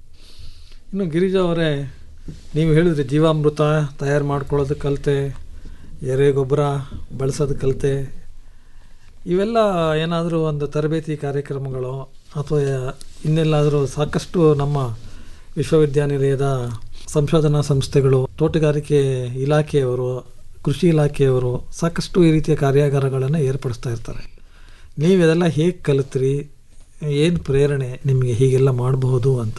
S13: ಇನ್ನು ಗಿರಿಜಾ ಅವರೇ ನೀವು ಹೇಳಿದ್ರಿ ಜೀವಾಮೃತ ತಯಾರು ಮಾಡ್ಕೊಳ್ಳೋದು ಕಲಿತೆ ಎರೆ ಗೊಬ್ಬರ ಬಳಸೋದು ಕಲಿತೆ ಇವೆಲ್ಲ ಏನಾದರೂ ಒಂದು ತರಬೇತಿ ಕಾರ್ಯಕ್ರಮಗಳು ಅಥವಾ ಇನ್ನೆಲ್ಲಾದರೂ ಸಾಕಷ್ಟು ನಮ್ಮ ವಿಶ್ವವಿದ್ಯಾನಿಲಯದ ಸಂಶೋಧನಾ ಸಂಸ್ಥೆಗಳು ತೋಟಗಾರಿಕೆ ಇಲಾಖೆಯವರು ಕೃಷಿ ಇಲಾಖೆಯವರು ಸಾಕಷ್ಟು ಈ ರೀತಿಯ ಕಾರ್ಯಾಗಾರಗಳನ್ನು ಏರ್ಪಡಿಸ್ತಾ ಇರ್ತಾರೆ ನೀವು ಇದೆಲ್ಲ ಹೇಗೆ ಕಲಿತ್ರಿ ಏನು ಪ್ರೇರಣೆ ನಿಮಗೆ ಹೀಗೆಲ್ಲ ಮಾಡಬಹುದು ಅಂತ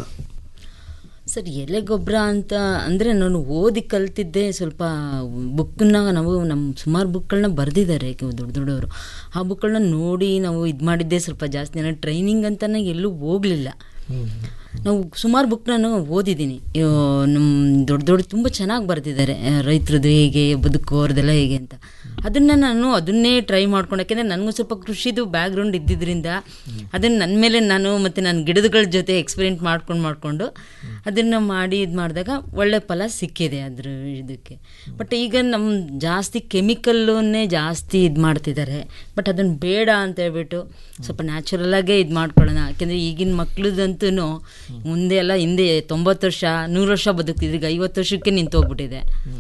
S15: ಸರ್ ಎಲೆ ಗೊಬ್ಬರ ಅಂತ ಅಂದರೆ ನಾನು ಓದಿ ಕಲ್ತಿದ್ದೆ ಸ್ವಲ್ಪ ಬುಕ್ಕನ್ನ ನಾವು ನಮ್ಮ ಸುಮಾರು ಬುಕ್ಗಳನ್ನ ಬರೆದಿದ್ದಾರೆ ದೊಡ್ಡ ದೊಡ್ಡವರು ಆ ಬುಕ್ಗಳನ್ನ ನೋಡಿ ನಾವು ಇದು ಮಾಡಿದ್ದೆ ಸ್ವಲ್ಪ ಜಾಸ್ತಿ ನಾನು ಟ್ರೈನಿಂಗ್ ಅಂತಲೇ ಎಲ್ಲೂ ಹೋಗಲಿಲ್ಲ ನಾವು ಸುಮಾರು ಬುಕ್ ನಾನು ಓದಿದ್ದೀನಿ ನಮ್ಮ ದೊಡ್ಡ ದೊಡ್ಡ ತುಂಬ ಚೆನ್ನಾಗಿ ಬರೆದಿದ್ದಾರೆ ರೈತರದ್ದು ಹೇಗೆ ಬದುಕು ಅವ್ರದ್ದೆಲ್ಲ ಹೇಗೆ ಅಂತ ಅದನ್ನು ನಾನು ಅದನ್ನೇ ಟ್ರೈ ಮಾಡ್ಕೊಂಡು ಯಾಕೆಂದರೆ ನನಗೂ ಸ್ವಲ್ಪ ಕೃಷಿದು ಬ್ಯಾಕ್ಗ್ರೌಂಡ್ ಇದ್ದಿದ್ದರಿಂದ ಅದನ್ನು ನನ್ನ ಮೇಲೆ ನಾನು ಮತ್ತು ನನ್ನ ಗಿಡಗಳ ಜೊತೆ ಎಕ್ಸ್ಪೆರಿಮೆಂಟ್ ಮಾಡ್ಕೊಂಡು ಮಾಡಿಕೊಂಡು ಅದನ್ನು ಮಾಡಿ ಇದು ಮಾಡಿದಾಗ ಒಳ್ಳೆ ಫಲ ಸಿಕ್ಕಿದೆ ಅದ್ರ ಇದಕ್ಕೆ ಬಟ್ ಈಗ ನಮ್ಮ ಜಾಸ್ತಿ ಕೆಮಿಕಲ್ಲನ್ನೇ ಜಾಸ್ತಿ ಇದು ಮಾಡ್ತಿದ್ದಾರೆ ಬಟ್ ಅದನ್ನು ಬೇಡ ಅಂತ ಹೇಳ್ಬಿಟ್ಟು ಸ್ವಲ್ಪ ನ್ಯಾಚುರಲಾಗೇ ಇದು ಮಾಡ್ಕೊಳ್ಳೋಣ ಯಾಕೆಂದರೆ ಈಗಿನ ಮಕ್ಳದಂತೂ ಮುಂದೆ ಎಲ್ಲ ಹಿಂದೆ ತೊಂಬತ್ತು ವರ್ಷ ನೂರು ವರ್ಷ ಬದುಕ್ತಿದ್ರು ಈಗ ಐವತ್ತು ವರ್ಷಕ್ಕೆ ನಿಂತು ಹೋಗ್ಬಿಟ್ಟಿದೆ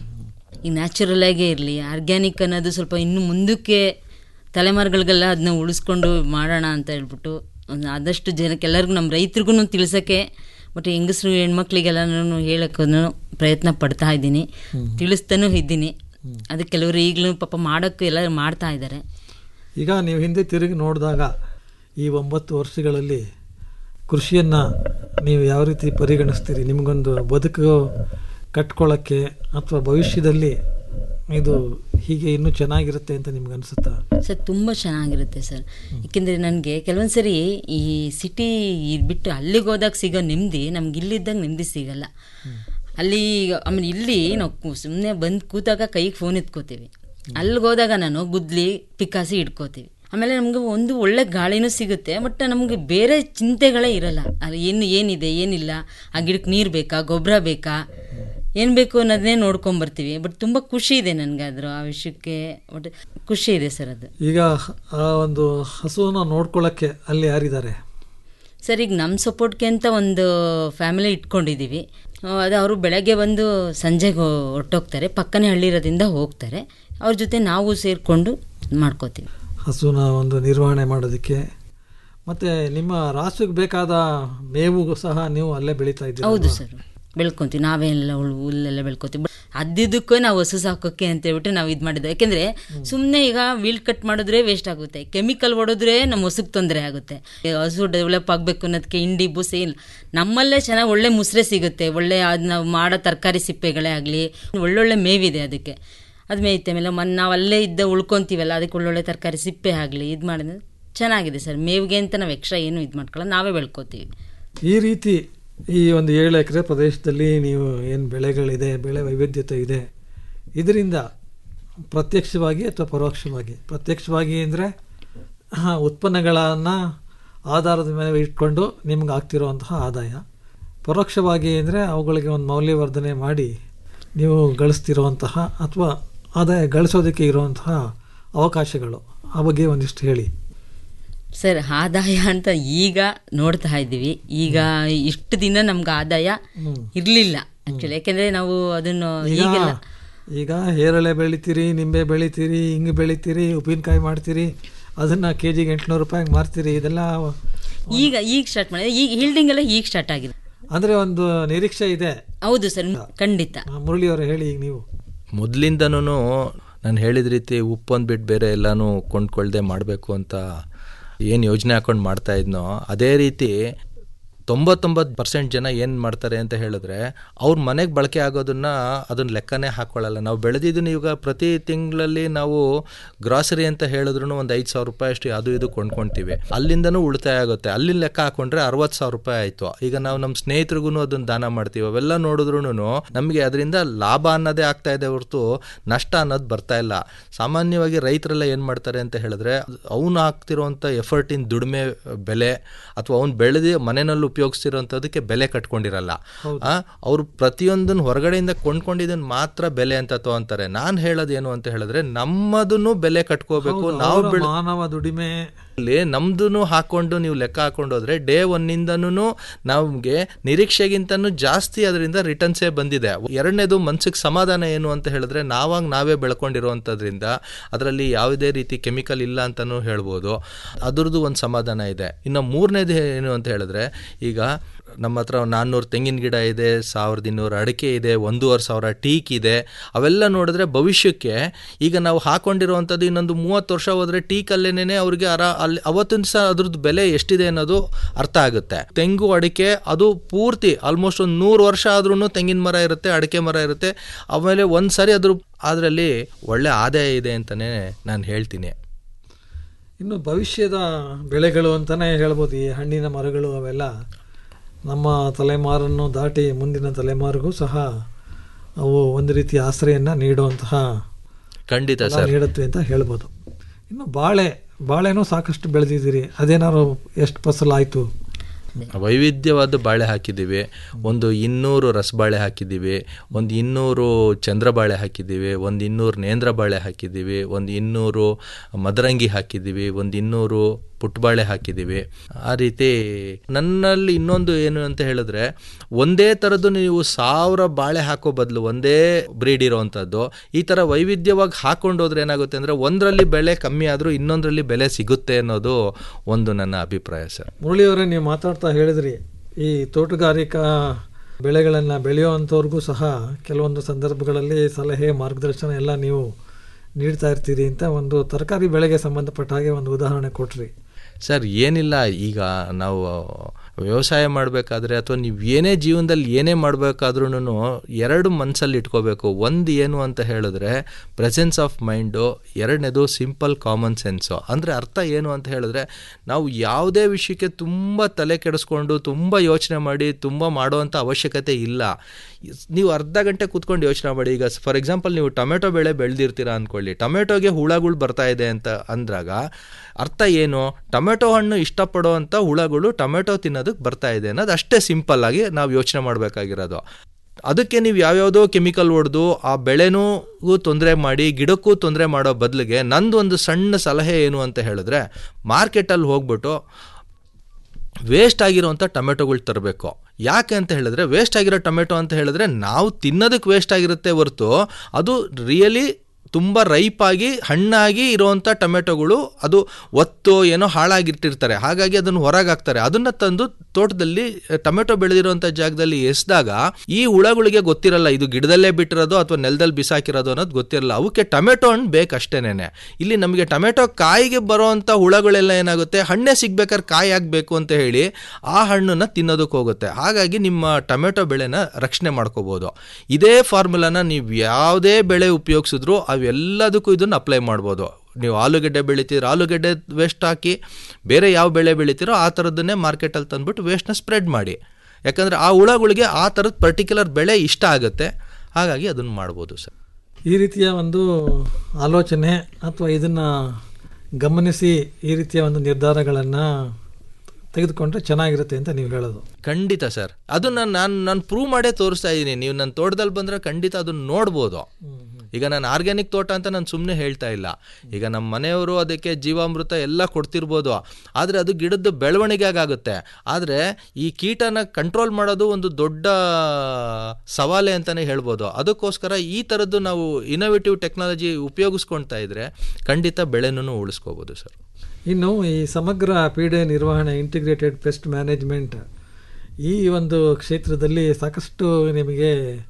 S15: ಈಗ ನ್ಯಾಚುರಲಾಗೇ ಇರಲಿ ಆರ್ಗ್ಯಾನಿಕ್ ಅನ್ನೋದು ಸ್ವಲ್ಪ ಇನ್ನು ಮುಂದಕ್ಕೆ ತಲೆಮಾರುಗಳಿಗೆಲ್ಲ ಅದನ್ನ ಉಳಿಸ್ಕೊಂಡು ಮಾಡೋಣ ಅಂತ ಹೇಳ್ಬಿಟ್ಟು ಒಂದು ಆದಷ್ಟು ಜನಕ್ಕೆ ಎಲ್ಲರಿಗೂ ನಮ್ಮ ರೈತರಿಗೂ ತಿಳಿಸೋಕ್ಕೆ ಮತ್ತು ಹೆಂಗಸರು ಹೆಣ್ಮಕ್ಳಿಗೆಲ್ಲ ನಾನು ಹೇಳೋಕ್ಕೂ ಪ್ರಯತ್ನ ಪಡ್ತಾ ಇದ್ದೀನಿ ತಿಳಿಸ್ತಾನೂ ಇದ್ದೀನಿ ಅದಕ್ಕೆ ಕೆಲವರು ಈಗಲೂ ಪಾಪ ಮಾಡೋಕ್ಕೂ ಎಲ್ಲ ಮಾಡ್ತಾ ಇದ್ದಾರೆ
S13: ಈಗ ನೀವು ಹಿಂದೆ ತಿರುಗಿ ನೋಡಿದಾಗ ಈ ಒಂಬತ್ತು ವರ್ಷಗಳಲ್ಲಿ ಕೃಷಿಯನ್ನು ನೀವು ಯಾವ ರೀತಿ ಪರಿಗಣಿಸ್ತೀರಿ ನಿಮಗೊಂದು ಬದುಕು ಕಟ್ಕೊಳ್ಳೋಕ್ಕೆ ಅಥವಾ ಭವಿಷ್ಯದಲ್ಲಿ ಇದು ಹೀಗೆ ಇನ್ನೂ ಚೆನ್ನಾಗಿರುತ್ತೆ ಅಂತ ನಿಮ್ಗೆ ಅನಿಸುತ್ತಾ
S15: ಸರ್ ತುಂಬ ಚೆನ್ನಾಗಿರುತ್ತೆ ಸರ್ ಏಕೆಂದರೆ ನನಗೆ ಕೆಲವೊಂದು ಸರಿ ಈ ಸಿಟಿ ಬಿಟ್ಟು ಅಲ್ಲಿಗೆ ಹೋದಾಗ ಸಿಗೋ ನೆಮ್ಮದಿ ನಮ್ಗೆ ಇಲ್ಲಿದ್ದಾಗ ನೆಮ್ಮದಿ ಸಿಗಲ್ಲ ಅಲ್ಲಿ ಆಮೇಲೆ ಇಲ್ಲಿ ನಾವು ಸುಮ್ಮನೆ ಬಂದು ಕೂತಾಗ ಕೈಗೆ ಫೋನ್ ಎತ್ಕೋತೀವಿ ಅಲ್ಲಿಗೆ ಹೋದಾಗ ನಾನು ಗುದ್ಲಿ ಪಿಕ್ಕಾಸಿ ಇಟ್ಕೋತೀವಿ ಆಮೇಲೆ ನಮಗೆ ಒಂದು ಒಳ್ಳೆ ಗಾಳಿನೂ ಸಿಗುತ್ತೆ ಬಟ್ ನಮಗೆ ಬೇರೆ ಚಿಂತೆಗಳೇ ಇರಲ್ಲ ಅಲ್ಲಿ ಏನು ಏನಿದೆ ಏನಿಲ್ಲ ಆ ಗಿಡಕ್ಕೆ ನೀರು ಬೇಕಾ ಗೊಬ್ಬರ ಬೇಕಾ ಏನು ಬೇಕು ಅನ್ನೋದನ್ನೇ ನೋಡ್ಕೊಂಬರ್ತೀವಿ ಬಟ್ ತುಂಬ ಖುಷಿ ಇದೆ ನನಗೆ ಅದ್ರ ಆ ವಿಷಯಕ್ಕೆ ಬಟ್ ಖುಷಿ ಇದೆ ಸರ್ ಅದು
S13: ಈಗ ಆ ಒಂದು ಹಸುವನ್ನ ನೋಡ್ಕೊಳ್ಳೋಕ್ಕೆ ಅಲ್ಲಿ ಯಾರಿದ್ದಾರೆ
S15: ಸರ್ ಈಗ ನಮ್ಮ ಸಪೋರ್ಟ್ಗೆ ಅಂತ ಒಂದು ಫ್ಯಾಮಿಲಿ ಇಟ್ಕೊಂಡಿದ್ದೀವಿ ಆ, ಅದು ಅವರು ಬೆಳಗ್ಗೆ ಬಂದು ಸಂಜೆಗೆ ಹೊರಟೋಗ್ತಾರೆ ಪಕ್ಕನೇ ಹಳ್ಳಿರೋದ್ರಿಂದ ಹೋಗ್ತಾರೆ ಅವ್ರ ಜೊತೆ ನಾವು ಸೇರಿಕೊಂಡು ಮಾಡ್ಕೋತೀವಿ
S13: ಹಸುನ ಒಂದು ನಿರ್ವಹಣೆ ಮಾಡೋದಕ್ಕೆ ಮತ್ತೆ ನಿಮ್ಮ ರಾಸುಗೆ ಬೇಕಾದ ಮೇವು ಸಹ ನೀವು ಅಲ್ಲೇ ಬೆಳೀತಾ ಇದ್ದೀರಿ
S15: ಹೌದು
S13: ಅಲ್ವಾ?
S15: ಸರ್ ಬೆಳ್ಕೊಂತೀವಿ ನಾವೇ ಎಲ್ಲ ಹುಳು ಹುಲ್ಲೆಲ್ಲ ಬೆಳ್ಕೊತೀವಿ ಬಟ್ ಅದ್ದಿದ್ದಕ್ಕೂ ನಾವು ಹಸು ಸಾಕೋಕ್ಕೆ ಅಂತ ಹೇಳ್ಬಿಟ್ಟು ನಾವು ಇದು ಮಾಡಿದ್ವಿ ಯಾಕೆಂದರೆ ಸುಮ್ಮನೆ ಈಗ ವೀಲ್ ಕಟ್ ಮಾಡಿದ್ರೆ ವೇಸ್ಟ್ ಆಗುತ್ತೆ ಕೆಮಿಕಲ್ ಹೊಡೆದ್ರೆ ನಮ್ಮ ಹಸುಗೆ ತೊಂದರೆ ಆಗುತ್ತೆ ಈಗ ಹಸು ಡೆವಲಪ್ ಆಗಬೇಕು ಅನ್ನೋದಕ್ಕೆ ಹಿಂಡಿ ಬೂಸೆ ಇಲ್ಲ ನಮ್ಮಲ್ಲೇ ಚೆನ್ನಾಗಿ ಒಳ್ಳೆ ಮುಸ್ರೆ ಸಿಗುತ್ತೆ ಒಳ್ಳೆ ಅದು ನಾವು ಮಾಡೋ ತರಕಾರಿ ಸಿಪ್ಪೆಗಳೇ ಆಗಲಿ ಒಳ್ಳೊಳ್ಳೆ ಮೇವಿದೆ ಅದಕ್ಕೆ ಅದು ಮೇಯುತ್ತೆ ಆಮೇಲೆ ಮನ್ ನಾವು ಅಲ್ಲೇ ಇದ್ದ ಉಳ್ಕೊತೀವಲ್ಲ ಅದಕ್ಕೆ ಒಳ್ಳೊಳ್ಳೆ ತರಕಾರಿ ಸಿಪ್ಪೆ ಆಗಲಿ ಇದು ಮಾಡಿದ್ರೆ ಚೆನ್ನಾಗಿದೆ ಸರ್ ಮೇವಿಗೆ ಅಂತ ನಾವು ಎಕ್ಸ್ಟ್ರಾ ಏನು ಇದು ಮಾಡ್ಕೊಳ್ಳೋ ನಾವೇ ಬೆಳ್ಕೊತೀವಿ
S13: ಈ ರೀತಿ ಈ ಒಂದು ಏಳು ಎಕರೆ ಪ್ರದೇಶದಲ್ಲಿ ನೀವು ಏನು ಬೆಳೆಗಳಿದೆ ಬೆಳೆ ವೈವಿಧ್ಯತೆ ಇದೆ ಇದರಿಂದ ಪ್ರತ್ಯಕ್ಷವಾಗಿ ಅಥವಾ ಪರೋಕ್ಷವಾಗಿ ಪ್ರತ್ಯಕ್ಷವಾಗಿ ಅಂದರೆ ಉತ್ಪನ್ನಗಳನ್ನು ಆಧಾರದ ಮೇಲೆ ಇಟ್ಕೊಂಡು ನಿಮ್ಗೆ ಆಗ್ತಿರುವಂತಹ ಆದಾಯ ಪರೋಕ್ಷವಾಗಿ ಅಂದರೆ ಅವುಗಳಿಗೆ ಒಂದು ಮೌಲ್ಯವರ್ಧನೆ ಮಾಡಿ ನೀವು ಗಳಿಸ್ತಿರುವಂತಹ ಅಥವಾ ಆದಾಯ ಗಳಿಸೋದಕ್ಕೆ ಇರುವಂತಹ ಅವಕಾಶಗಳು ಆ ಬಗ್ಗೆ ಒಂದಿಷ್ಟು ಹೇಳಿ
S15: ಸರ್ ಆದಾಯ ಅಂತ ಈಗ ನೋಡ್ತಾ ಇದ್ದೀವಿ ಈಗ ಇಷ್ಟು ದಿನ ನಮ್ಗೆ ಆದಾಯ ಇರಲಿಲ್ಲ ಆ್ಯಕ್ಚುಲಿ ಯಾಕೆಂದರೆ ನಾವು ಅದನ್ನು
S13: ಈಗ
S15: ಈಗೆಲ್ಲ
S13: ಈಗ ಹೇರಳೆ ಬೆಳಿತೀರಿ ನಿಂಬೆ ಬೆಳಿತೀರಿ ಹಿಂಗೆ ಬೆಳಿತೀರಿ ಉಪ್ಪಿನಕಾಯಿ ಮಾಡ್ತೀರಿ ಅದನ್ನು ಕೆ ಜಿಗೆ ಎಂಟುನೂರು ರೂಪಾಯಿಗೆ ಮಾರ್ತೀರಿ ಇದೆಲ್ಲ
S15: ಈಗ ಈಗ ಸ್ಟಾರ್ಟ್ ಮಾಡಿದೆ ಈಗ ಹೀಲ್ಡಿಂಗ್ ಎಲ್ಲ ಈಗ ಸ್ಟಾರ್ಟ್ ಆಗಿದೆ
S13: ಅಂದರೆ ಒಂದು ನಿರೀಕ್ಷೆ ಇದೆ
S15: ಹೌದು ಸರ್ ಖಂಡಿತ
S13: ಆ, ಮುರಳಿ ಅವರು ಹೇಳಿ ಈಗ ನೀವು
S14: ಮೊದಲಿಂದನೂ ನಾನು ಹೇಳಿದ ರೀತಿ ಉಪ್ಪೊಂದು ಬಿಟ್ಟು ಬೇರೆ ಎಲ್ಲನೂ ಕೊಂಡ್ಕೊಳ್ದೆ ಮಾಡಬೇಕು ಅಂತ ಏನು ಯೋಜನೆ ಹಾಕೊಂಡು ಮಾಡ್ತಾ ಇದ್ನೋ ಅದೇ ರೀತಿ ತೊಂಬತ್ತೊಂಬತ್ತು ಪರ್ಸೆಂಟ್ ಜನ ಏನು ಮಾಡ್ತಾರೆ ಅಂತ ಹೇಳಿದ್ರೆ ಅವ್ರ ಮನೆಗೆ ಬಳಕೆ ಆಗೋದನ್ನ ಅದನ್ನ ಲೆಕ್ಕನೇ ಹಾಕೊಳ್ಳಲ್ಲ ನಾವು ಬೆಳೆದಿದ್ದನ್ನು ಈಗ ಪ್ರತಿ ತಿಂಗಳಲ್ಲಿ ನಾವು ಗ್ರಾಸರಿ ಅಂತ ಹೇಳಿದ್ರು ಒಂದು ಐದು ಸಾವಿರ ರೂಪಾಯಿ ಅಷ್ಟು ಅದು ಇದು ಕೊಂಡ್ಕೊಳ್ತೀವಿ ಅಲ್ಲಿಂದನೂ ಉಳಿತಾಯ ಆಗುತ್ತೆ ಅಲ್ಲಿ ಲೆಕ್ಕ ಹಾಕೊಂಡ್ರೆ ಅರವತ್ತು ಸಾವಿರ ರೂಪಾಯಿ ಆಯಿತು ಈಗ ನಾವು ನಮ್ಮ ಸ್ನೇಹಿತರಿಗೂ ಅದನ್ನು ದಾನ ಮಾಡ್ತೀವಿ ಅವೆಲ್ಲ ನೋಡಿದ್ರು ನಮಗೆ ಅದರಿಂದ ಲಾಭ ಅನ್ನೋದೇ ಆಗ್ತಾ ಇದೆ ಹೊರತು ನಷ್ಟ ಅನ್ನೋದು ಬರ್ತಾ ಇಲ್ಲ ಸಾಮಾನ್ಯವಾಗಿ ರೈತರೆಲ್ಲ ಏನು ಮಾಡ್ತಾರೆ ಅಂತ ಹೇಳಿದ್ರೆ ಅವನು ಹಾಕ್ತಿರೋಂಥ ಎಫರ್ಟಿನ ದುಡಿಮೆ ಬೆಲೆ ಅಥವಾ ಅವ್ನು ಬೆಳೆದು ಮನೆಯಲ್ಲಿ ಉಪಯೋಗಿಸ್ತಿರೋಂಥದಕ್ಕೆ ಬೆಲೆ ಕಟ್ಕೊಂಡಿರಲ್ಲ ಅವರು ಪ್ರತಿಯೊಂದನ್ನು ಹೊರಗಡೆಯಿಂದ ಕೊಂಡ್ಕೊಂಡಿದ್ದನ್ನು ಮಾತ್ರ ಬೆಲೆ ಅಂತ ತಗೊಂತಾರೆ ನಾನು ಹೇಳೋದೇನು ಅಂತ ಹೇಳಿದ್ರೆ ನಮ್ಮದನ್ನು ಬೆಲೆ ಕಟ್ಕೋಬೇಕು
S13: ಹೌದು,
S14: ನಾವು
S13: ಅವರ
S14: ಬೆಳೆ
S13: ಮಾನವ ದುಡಿಮೆ
S14: ಅಲ್ಲಿ ನಮ್ದು ಹಾಕೊಂಡು ನೀವು ಲೆಕ್ಕ ಹಾಕೊಂಡು ಹೋದ್ರೆ ಡೇ ಒನ್ನಿಂದನೂ ನಮಗೆ ನಿರೀಕ್ಷೆಗಿಂತನೂ ಜಾಸ್ತಿ ಅದರಿಂದ ರಿಟರ್ನ್ಸೇ ಬಂದಿದೆ ಎರಡನೇದು ಮನ್ಸಿಗೆ ಸಮಾಧಾನ ಏನು ಅಂತ ಹೇಳಿದ್ರೆ ನಾವಾಗ ನಾವೇ ಬೆಳ್ಕೊಂಡಿರುವಂಥದ್ರಿಂದ ಅದರಲ್ಲಿ ಯಾವುದೇ ರೀತಿ ಕೆಮಿಕಲ್ ಇಲ್ಲ ಅಂತಲೂ ಹೇಳ್ಬೋದು ಅದ್ರದ್ದು ಒಂದು ಸಮಾಧಾನ ಇದೆ ಇನ್ನು ಮೂರನೇದು ಏನು ಅಂತ ಹೇಳಿದ್ರೆ ಈಗ ನಮ್ಮ ಹತ್ರ ನಾನ್ನೂರು ತೆಂಗಿನ ಗಿಡ ಇದೆ ಸಾವಿರದ ಇನ್ನೂರು ಅಡಿಕೆ ಇದೆ ಒಂದೂವರೆ ಸಾವಿರ ಟೀಕ್ ಇದೆ ಅವೆಲ್ಲ ನೋಡಿದ್ರೆ ಭವಿಷ್ಯಕ್ಕೆ ಈಗ ನಾವು ಹಾಕೊಂಡಿರುವಂಥದ್ದು ಇನ್ನೊಂದು ಮೂವತ್ತು ವರ್ಷ ಹೋದರೆ ಟೀಕಲ್ಲೇನೆ ಅವ್ರಿಗೆ ಅರ ಅಲ್ಲಿ ಅವತ್ತಿನ ಸಹ ಅದ್ರದ್ದು ಬೆಲೆ ಎಷ್ಟಿದೆ ಅನ್ನೋದು ಅರ್ಥ ಆಗುತ್ತೆ ತೆಂಗು ಅಡಿಕೆ ಅದು ಪೂರ್ತಿ ಆಲ್ಮೋಸ್ಟ್ ಒಂದು ನೂರು ವರ್ಷ ಆದ್ರೂ ತೆಂಗಿನ ಮರ ಇರುತ್ತೆ ಅಡಿಕೆ ಮರ ಇರುತ್ತೆ ಆಮೇಲೆ ಒಂದು ಸರಿ ಅದ್ರ ಅದರಲ್ಲಿ ಒಳ್ಳೆ ಆದಾಯ ಇದೆ ಅಂತಲೇ ನಾನು ಹೇಳ್ತೀನಿ
S13: ಇನ್ನು ಭವಿಷ್ಯದ ಬೆಳೆಗಳು ಅಂತಲೇ ಹೇಳ್ಬೋದು ಈ ಹಣ್ಣಿನ ಮರಗಳು ಅವೆಲ್ಲ ನಮ್ಮ ತಲೆಮಾರನ್ನು ದಾಟಿ ಮುಂದಿನ ತಲೆಮಾರಿಗೂ ಸಹ ಅವು ಒಂದು ರೀತಿಯ ಆಶ್ರಯವನ್ನು ನೀಡುವಂತಹ
S14: ಖಂಡಿತ
S13: ಫಲ
S14: ಸರ್
S13: ನೀಡುತ್ತವೆ ಅಂತ ಹೇಳ್ಬೋದು ಇನ್ನು ಬಾಳೆ ಬಾಳೆನೂ ಸಾಕಷ್ಟು ಬೆಳೆದಿದ್ದೀರಿ ಅದೇನಾದ್ರು ಎಷ್ಟು ಫಸಲು ಆಯಿತು
S14: ವೈವಿಧ್ಯವಾದ ಬಾಳೆ ಹಾಕಿದ್ದೀವಿ ಒಂದು ಇನ್ನೂರು ರಸಬಾಳೆ ಹಾಕಿದ್ದೀವಿ ಒಂದು ಇನ್ನೂರು ಚಂದ್ರಬಾಳೆ ಹಾಕಿದ್ದೀವಿ ಒಂದು ಇನ್ನೂರು ನೇಂದ್ರ ಬಾಳೆ ಹಾಕಿದ್ದೀವಿ ಒಂದು ಇನ್ನೂರು ಮದರಂಗಿ ಹಾಕಿದ್ದೀವಿ ಒಂದು ಇನ್ನೂರು ಪುಟ್ಟಬಾಳೆ ಹಾಕಿದ್ದೀವಿ ಆ ರೀತಿ ನನ್ನಲ್ಲಿ ಇನ್ನೊಂದು ಏನು ಅಂತ ಹೇಳಿದ್ರೆ ಒಂದೇ ಥರದ್ದು ನೀವು ಸಾವಿರ ಬಾಳೆ ಹಾಕೋ ಬದಲು ಒಂದೇ ಬ್ರೀಡ್ ಇರೋವಂಥದ್ದು ಈ ಥರ ವೈವಿಧ್ಯವಾಗಿ ಹಾಕೊಂಡು ಹೋದ್ರೆ ಏನಾಗುತ್ತೆ ಅಂದರೆ ಒಂದರಲ್ಲಿ ಬೆಲೆ ಕಮ್ಮಿ ಆದರೂ ಇನ್ನೊಂದರಲ್ಲಿ ಬೆಲೆ ಸಿಗುತ್ತೆ ಅನ್ನೋದು ಒಂದು ನನ್ನ ಅಭಿಪ್ರಾಯ ಸರ್
S13: ಮುರಳಿಯವರೇ ನೀವು ಮಾತಾಡ್ತಾ ಹೇಳಿದ್ರಿ ಈ ತೋಟಗಾರಿಕಾ ಬೆಳೆಗಳನ್ನು ಬೆಳೆಯುವಂಥವ್ರಿಗೂ ಸಹ ಕೆಲವೊಂದು ಸಂದರ್ಭಗಳಲ್ಲಿ ಸಲಹೆ ಮಾರ್ಗದರ್ಶನ ಎಲ್ಲ ನೀವು ನೀಡ್ತಾ ಇರ್ತೀರಿ ಅಂತ ಒಂದು ತರಕಾರಿ ಬೆಳೆಗೆ ಸಂಬಂಧಪಟ್ಟ ಹಾಗೆ ಒಂದು ಉದಾಹರಣೆ ಕೊಟ್ರಿ
S14: ಸರ್ ಏನಿಲ್ಲ ಈಗ ನಾವು ವ್ಯವಸಾಯ ಮಾಡಬೇಕಾದ್ರೆ ಅಥವಾ ನೀವು ಏನೇ ಜೀವನದಲ್ಲಿ ಏನೇ ಮಾಡಬೇಕಾದ್ರೂ ಎರಡು ಮನಸ್ಸಲ್ಲಿ ಇಟ್ಕೋಬೇಕು ಒಂದು ಏನು ಅಂತ ಹೇಳಿದ್ರೆ ಪ್ರೆಸೆನ್ಸ್ ಆಫ್ ಮೈಂಡು ಎರಡನೇದು ಸಿಂಪಲ್ ಕಾಮನ್ ಸೆನ್ಸು ಅಂದರೆ ಅರ್ಥ ಏನು ಅಂತ ಹೇಳಿದ್ರೆ ನಾವು ಯಾವುದೇ ವಿಷಯಕ್ಕೆ ತುಂಬ ತಲೆ ಕೆಡಿಸ್ಕೊಂಡು ತುಂಬ ಯೋಚನೆ ಮಾಡಿ ತುಂಬ ಮಾಡುವಂಥ ಅವಶ್ಯಕತೆ ಇಲ್ಲ ನೀವು ಅರ್ಧ ಗಂಟೆ ಕೂತ್ಕೊಂಡು ಯೋಚನೆ ಮಾಡಿ ಈಗ ಫಾರ್ ಎಕ್ಸಾಂಪಲ್ ನೀವು ಟೊಮೆಟೊ ಬೆಳೆ ಬೆಳೆದಿರ್ತೀರಾ ಅಂದ್ಕೊಳ್ಳಿ ಟೊಮೆಟೊಗೆ ಹುಳಗಳು ಬರ್ತಾ ಇದೆ ಅಂತ ಅಂದಾಗ ಅರ್ಥ ಏನು ಟೊಮೆಟೊ ಹಣ್ಣು ಇಷ್ಟಪಡೋವಂಥ ಹುಳಗಳು ಟೊಮೆಟೊ ತಿನ್ನೋದಕ್ಕೆ ಬರ್ತಾ ಇದೆ ಅನ್ನೋದು ಅಷ್ಟೇ ಸಿಂಪಲ್ ಆಗಿ ನಾವು ಯೋಚನೆ ಮಾಡಬೇಕಾಗಿರೋದು ಅದಕ್ಕೆ ನೀವು ಯಾವ್ಯಾವುದೋ ಕೆಮಿಕಲ್ ಹೊಡೆದು ಆ ಬೆಳೆನೂ ತೊಂದರೆ ಮಾಡಿ ಗಿಡಕ್ಕೂ ತೊಂದರೆ ಮಾಡೋ ಬದಲಿಗೆ ನಂದು ಒಂದು ಸಣ್ಣ ಸಲಹೆ ಏನು ಅಂತ ಹೇಳಿದ್ರೆ ಮಾರ್ಕೆಟಲ್ಲಿ ಹೋಗ್ಬಿಟ್ಟು ವೇಸ್ಟ್ ಆಗಿರೋವಂಥ ಟೊಮೆಟೊಗಳು ತರಬೇಕು ಯಾಕೆ ಅಂತ ಹೇಳಿದ್ರೆ ವೇಸ್ಟ್ ಆಗಿರೋ ಟೊಮೆಟೊ ಅಂತ ಹೇಳಿದ್ರೆ ನಾವು ತಿನ್ನೋದಕ್ಕೆ ವೇಸ್ಟ್ ಆಗಿರುತ್ತೆ ಹೊರತು ಅದು ರಿಯಲಿ ತುಂಬ ರೈಪಾಗಿ ಹಣ್ಣಾಗಿ ಇರುವಂಥ ಟೊಮೆಟೊಗಳು ಅದು ಒತ್ತು ಏನೋ ಹಾಳಾಗಿಟ್ಟಿರ್ತಾರೆ ಹಾಗಾಗಿ ಅದನ್ನು ಹೊರಗೆ ಹಾಕ್ತಾರೆ ಅದನ್ನು ತಂದು ತೋಟದಲ್ಲಿ ಟೊಮೆಟೊ ಬೆಳೆದಿರುವಂಥ ಜಾಗದಲ್ಲಿ ಎಸ್ದಾಗ ಈ ಹುಳಗಳಿಗೆ ಗೊತ್ತಿರಲ್ಲ ಇದು ಗಿಡದಲ್ಲೇ ಬಿಟ್ಟಿರೋದು ಅಥವಾ ನೆಲದಲ್ಲಿ ಬಿಸಾಕಿರೋದು ಅನ್ನೋದು ಗೊತ್ತಿರಲ್ಲ ಅವಕ್ಕೆ ಟೊಮೆಟೊ ಹಣ್ಣು ಬೇಕಷ್ಟೇನೆ ಇಲ್ಲಿ ನಮಗೆ ಟೊಮೆಟೊ ಕಾಯಿಗೆ ಬರೋವಂಥ ಹುಳಗಳೆಲ್ಲ ಏನಾಗುತ್ತೆ ಹಣ್ಣೇ ಸಿಗ್ಬೇಕಾದ್ರೆ ಕಾಯಿ ಆಗಬೇಕು ಅಂತ ಹೇಳಿ ಆ ಹಣ್ಣನ್ನು ತಿನ್ನೋದಕ್ಕೆ ಹೋಗುತ್ತೆ ಹಾಗಾಗಿ ನಿಮ್ಮ ಟೊಮೆಟೊ ಬೆಳೆನ ರಕ್ಷಣೆ ಮಾಡ್ಕೋಬೋದು ಇದೇ ಫಾರ್ಮುಲಾನ ನೀವು ಯಾವುದೇ ಬೆಳೆ ಉಪಯೋಗಿಸಿದ್ರು ಅವೆಲ್ಲದಕ್ಕೂ ಇದನ್ನು ಅಪ್ಲೈ ಮಾಡ್ಬೋದು ನೀವು ಆಲೂಗೆಡ್ಡೆ ಬೆಳಿತೀರ ಆಲೂಗೆಡ್ಡೆ ವೇಸ್ಟ್ ಹಾಕಿ ಬೇರೆ ಯಾವ ಬೆಳೆ ಬೆಳಿತೀರೋ ಆ ಥರದ್ದನ್ನೇ ಮಾರ್ಕೆಟಲ್ಲಿ ತಂದುಬಿಟ್ಟು ವೇಸ್ಟ್ನ ಸ್ಪ್ರೆಡ್ ಮಾಡಿ ಯಾಕಂದರೆ ಆ ಹುಳಗಳಿಗೆ ಆ ಥರದ ಪರ್ಟಿಕ್ಯುಲರ್ ಬೆಳೆ ಇಷ್ಟ ಆಗುತ್ತೆ ಹಾಗಾಗಿ ಅದನ್ನು ಮಾಡ್ಬೋದು ಸರ್
S13: ಈ ರೀತಿಯ ಒಂದು ಆಲೋಚನೆ ಅಥವಾ ಇದನ್ನು ಗಮನಿಸಿ ಈ ರೀತಿಯ ಒಂದು ನಿರ್ಧಾರಗಳನ್ನು ತೆಗೆದುಕೊಂಡ್ರೆ ಚೆನ್ನಾಗಿರುತ್ತೆ ಅಂತ ನೀವು ಹೇಳೋದು
S14: ಖಂಡಿತ ಸರ್ ಅದನ್ನ ನಾನು ನಾನು ಪ್ರೂವ್ ಮಾಡೇ ತೋರಿಸ್ತಾ ಇದ್ದೀನಿ ನೀವು ನನ್ನ ತೋಟದಲ್ಲಿ ಬಂದರೆ ಖಂಡಿತ ಅದನ್ನು ನೋಡ್ಬೋದು ಈಗ ನಾನು ಆರ್ಗ್ಯಾನಿಕ್ ತೋಟ ಅಂತ ನಾನು ಸುಮ್ಮನೆ ಹೇಳ್ತಾ ಇಲ್ಲ ಈಗ ನಮ್ಮ ಮನೆಯವರು ಅದಕ್ಕೆ ಜೀವಾಮೃತ ಎಲ್ಲ ಕೊಡ್ತಿರ್ಬೋದು ಆದರೆ ಅದು ಗಿಡದ ಬೆಳವಣಿಗೆಗಾಗುತ್ತೆ ಆದರೆ ಈ ಕೀಟನ ಕಂಟ್ರೋಲ್ ಮಾಡೋದು ಒಂದು ದೊಡ್ಡ ಸವಾಲೆ ಅಂತಲೇ ಹೇಳ್ಬೋದು ಅದಕ್ಕೋಸ್ಕರ ಈ ಥರದ್ದು ನಾವು ಇನೋವೇಟಿವ್ ಟೆಕ್ನಾಲಜಿ ಉಪಯೋಗಿಸ್ಕೊಳ್ತಾ ಇದ್ರೆ ಖಂಡಿತ ಬೆಳೆನೂ ಉಳಿಸ್ಕೋಬೋದು ಸರ್
S13: ಇನ್ನು ಈ ಸಮಗ್ರ ಪೀಡೆ ನಿರ್ವಹಣೆ ಇಂಟಿಗ್ರೇಟೆಡ್ ಪೆಸ್ಟ್ ಮ್ಯಾನೇಜ್ಮೆಂಟ್ ಈ ಒಂದು ಕ್ಷೇತ್ರದಲ್ಲಿ ಸಾಕಷ್ಟು ನಿಮಗೆ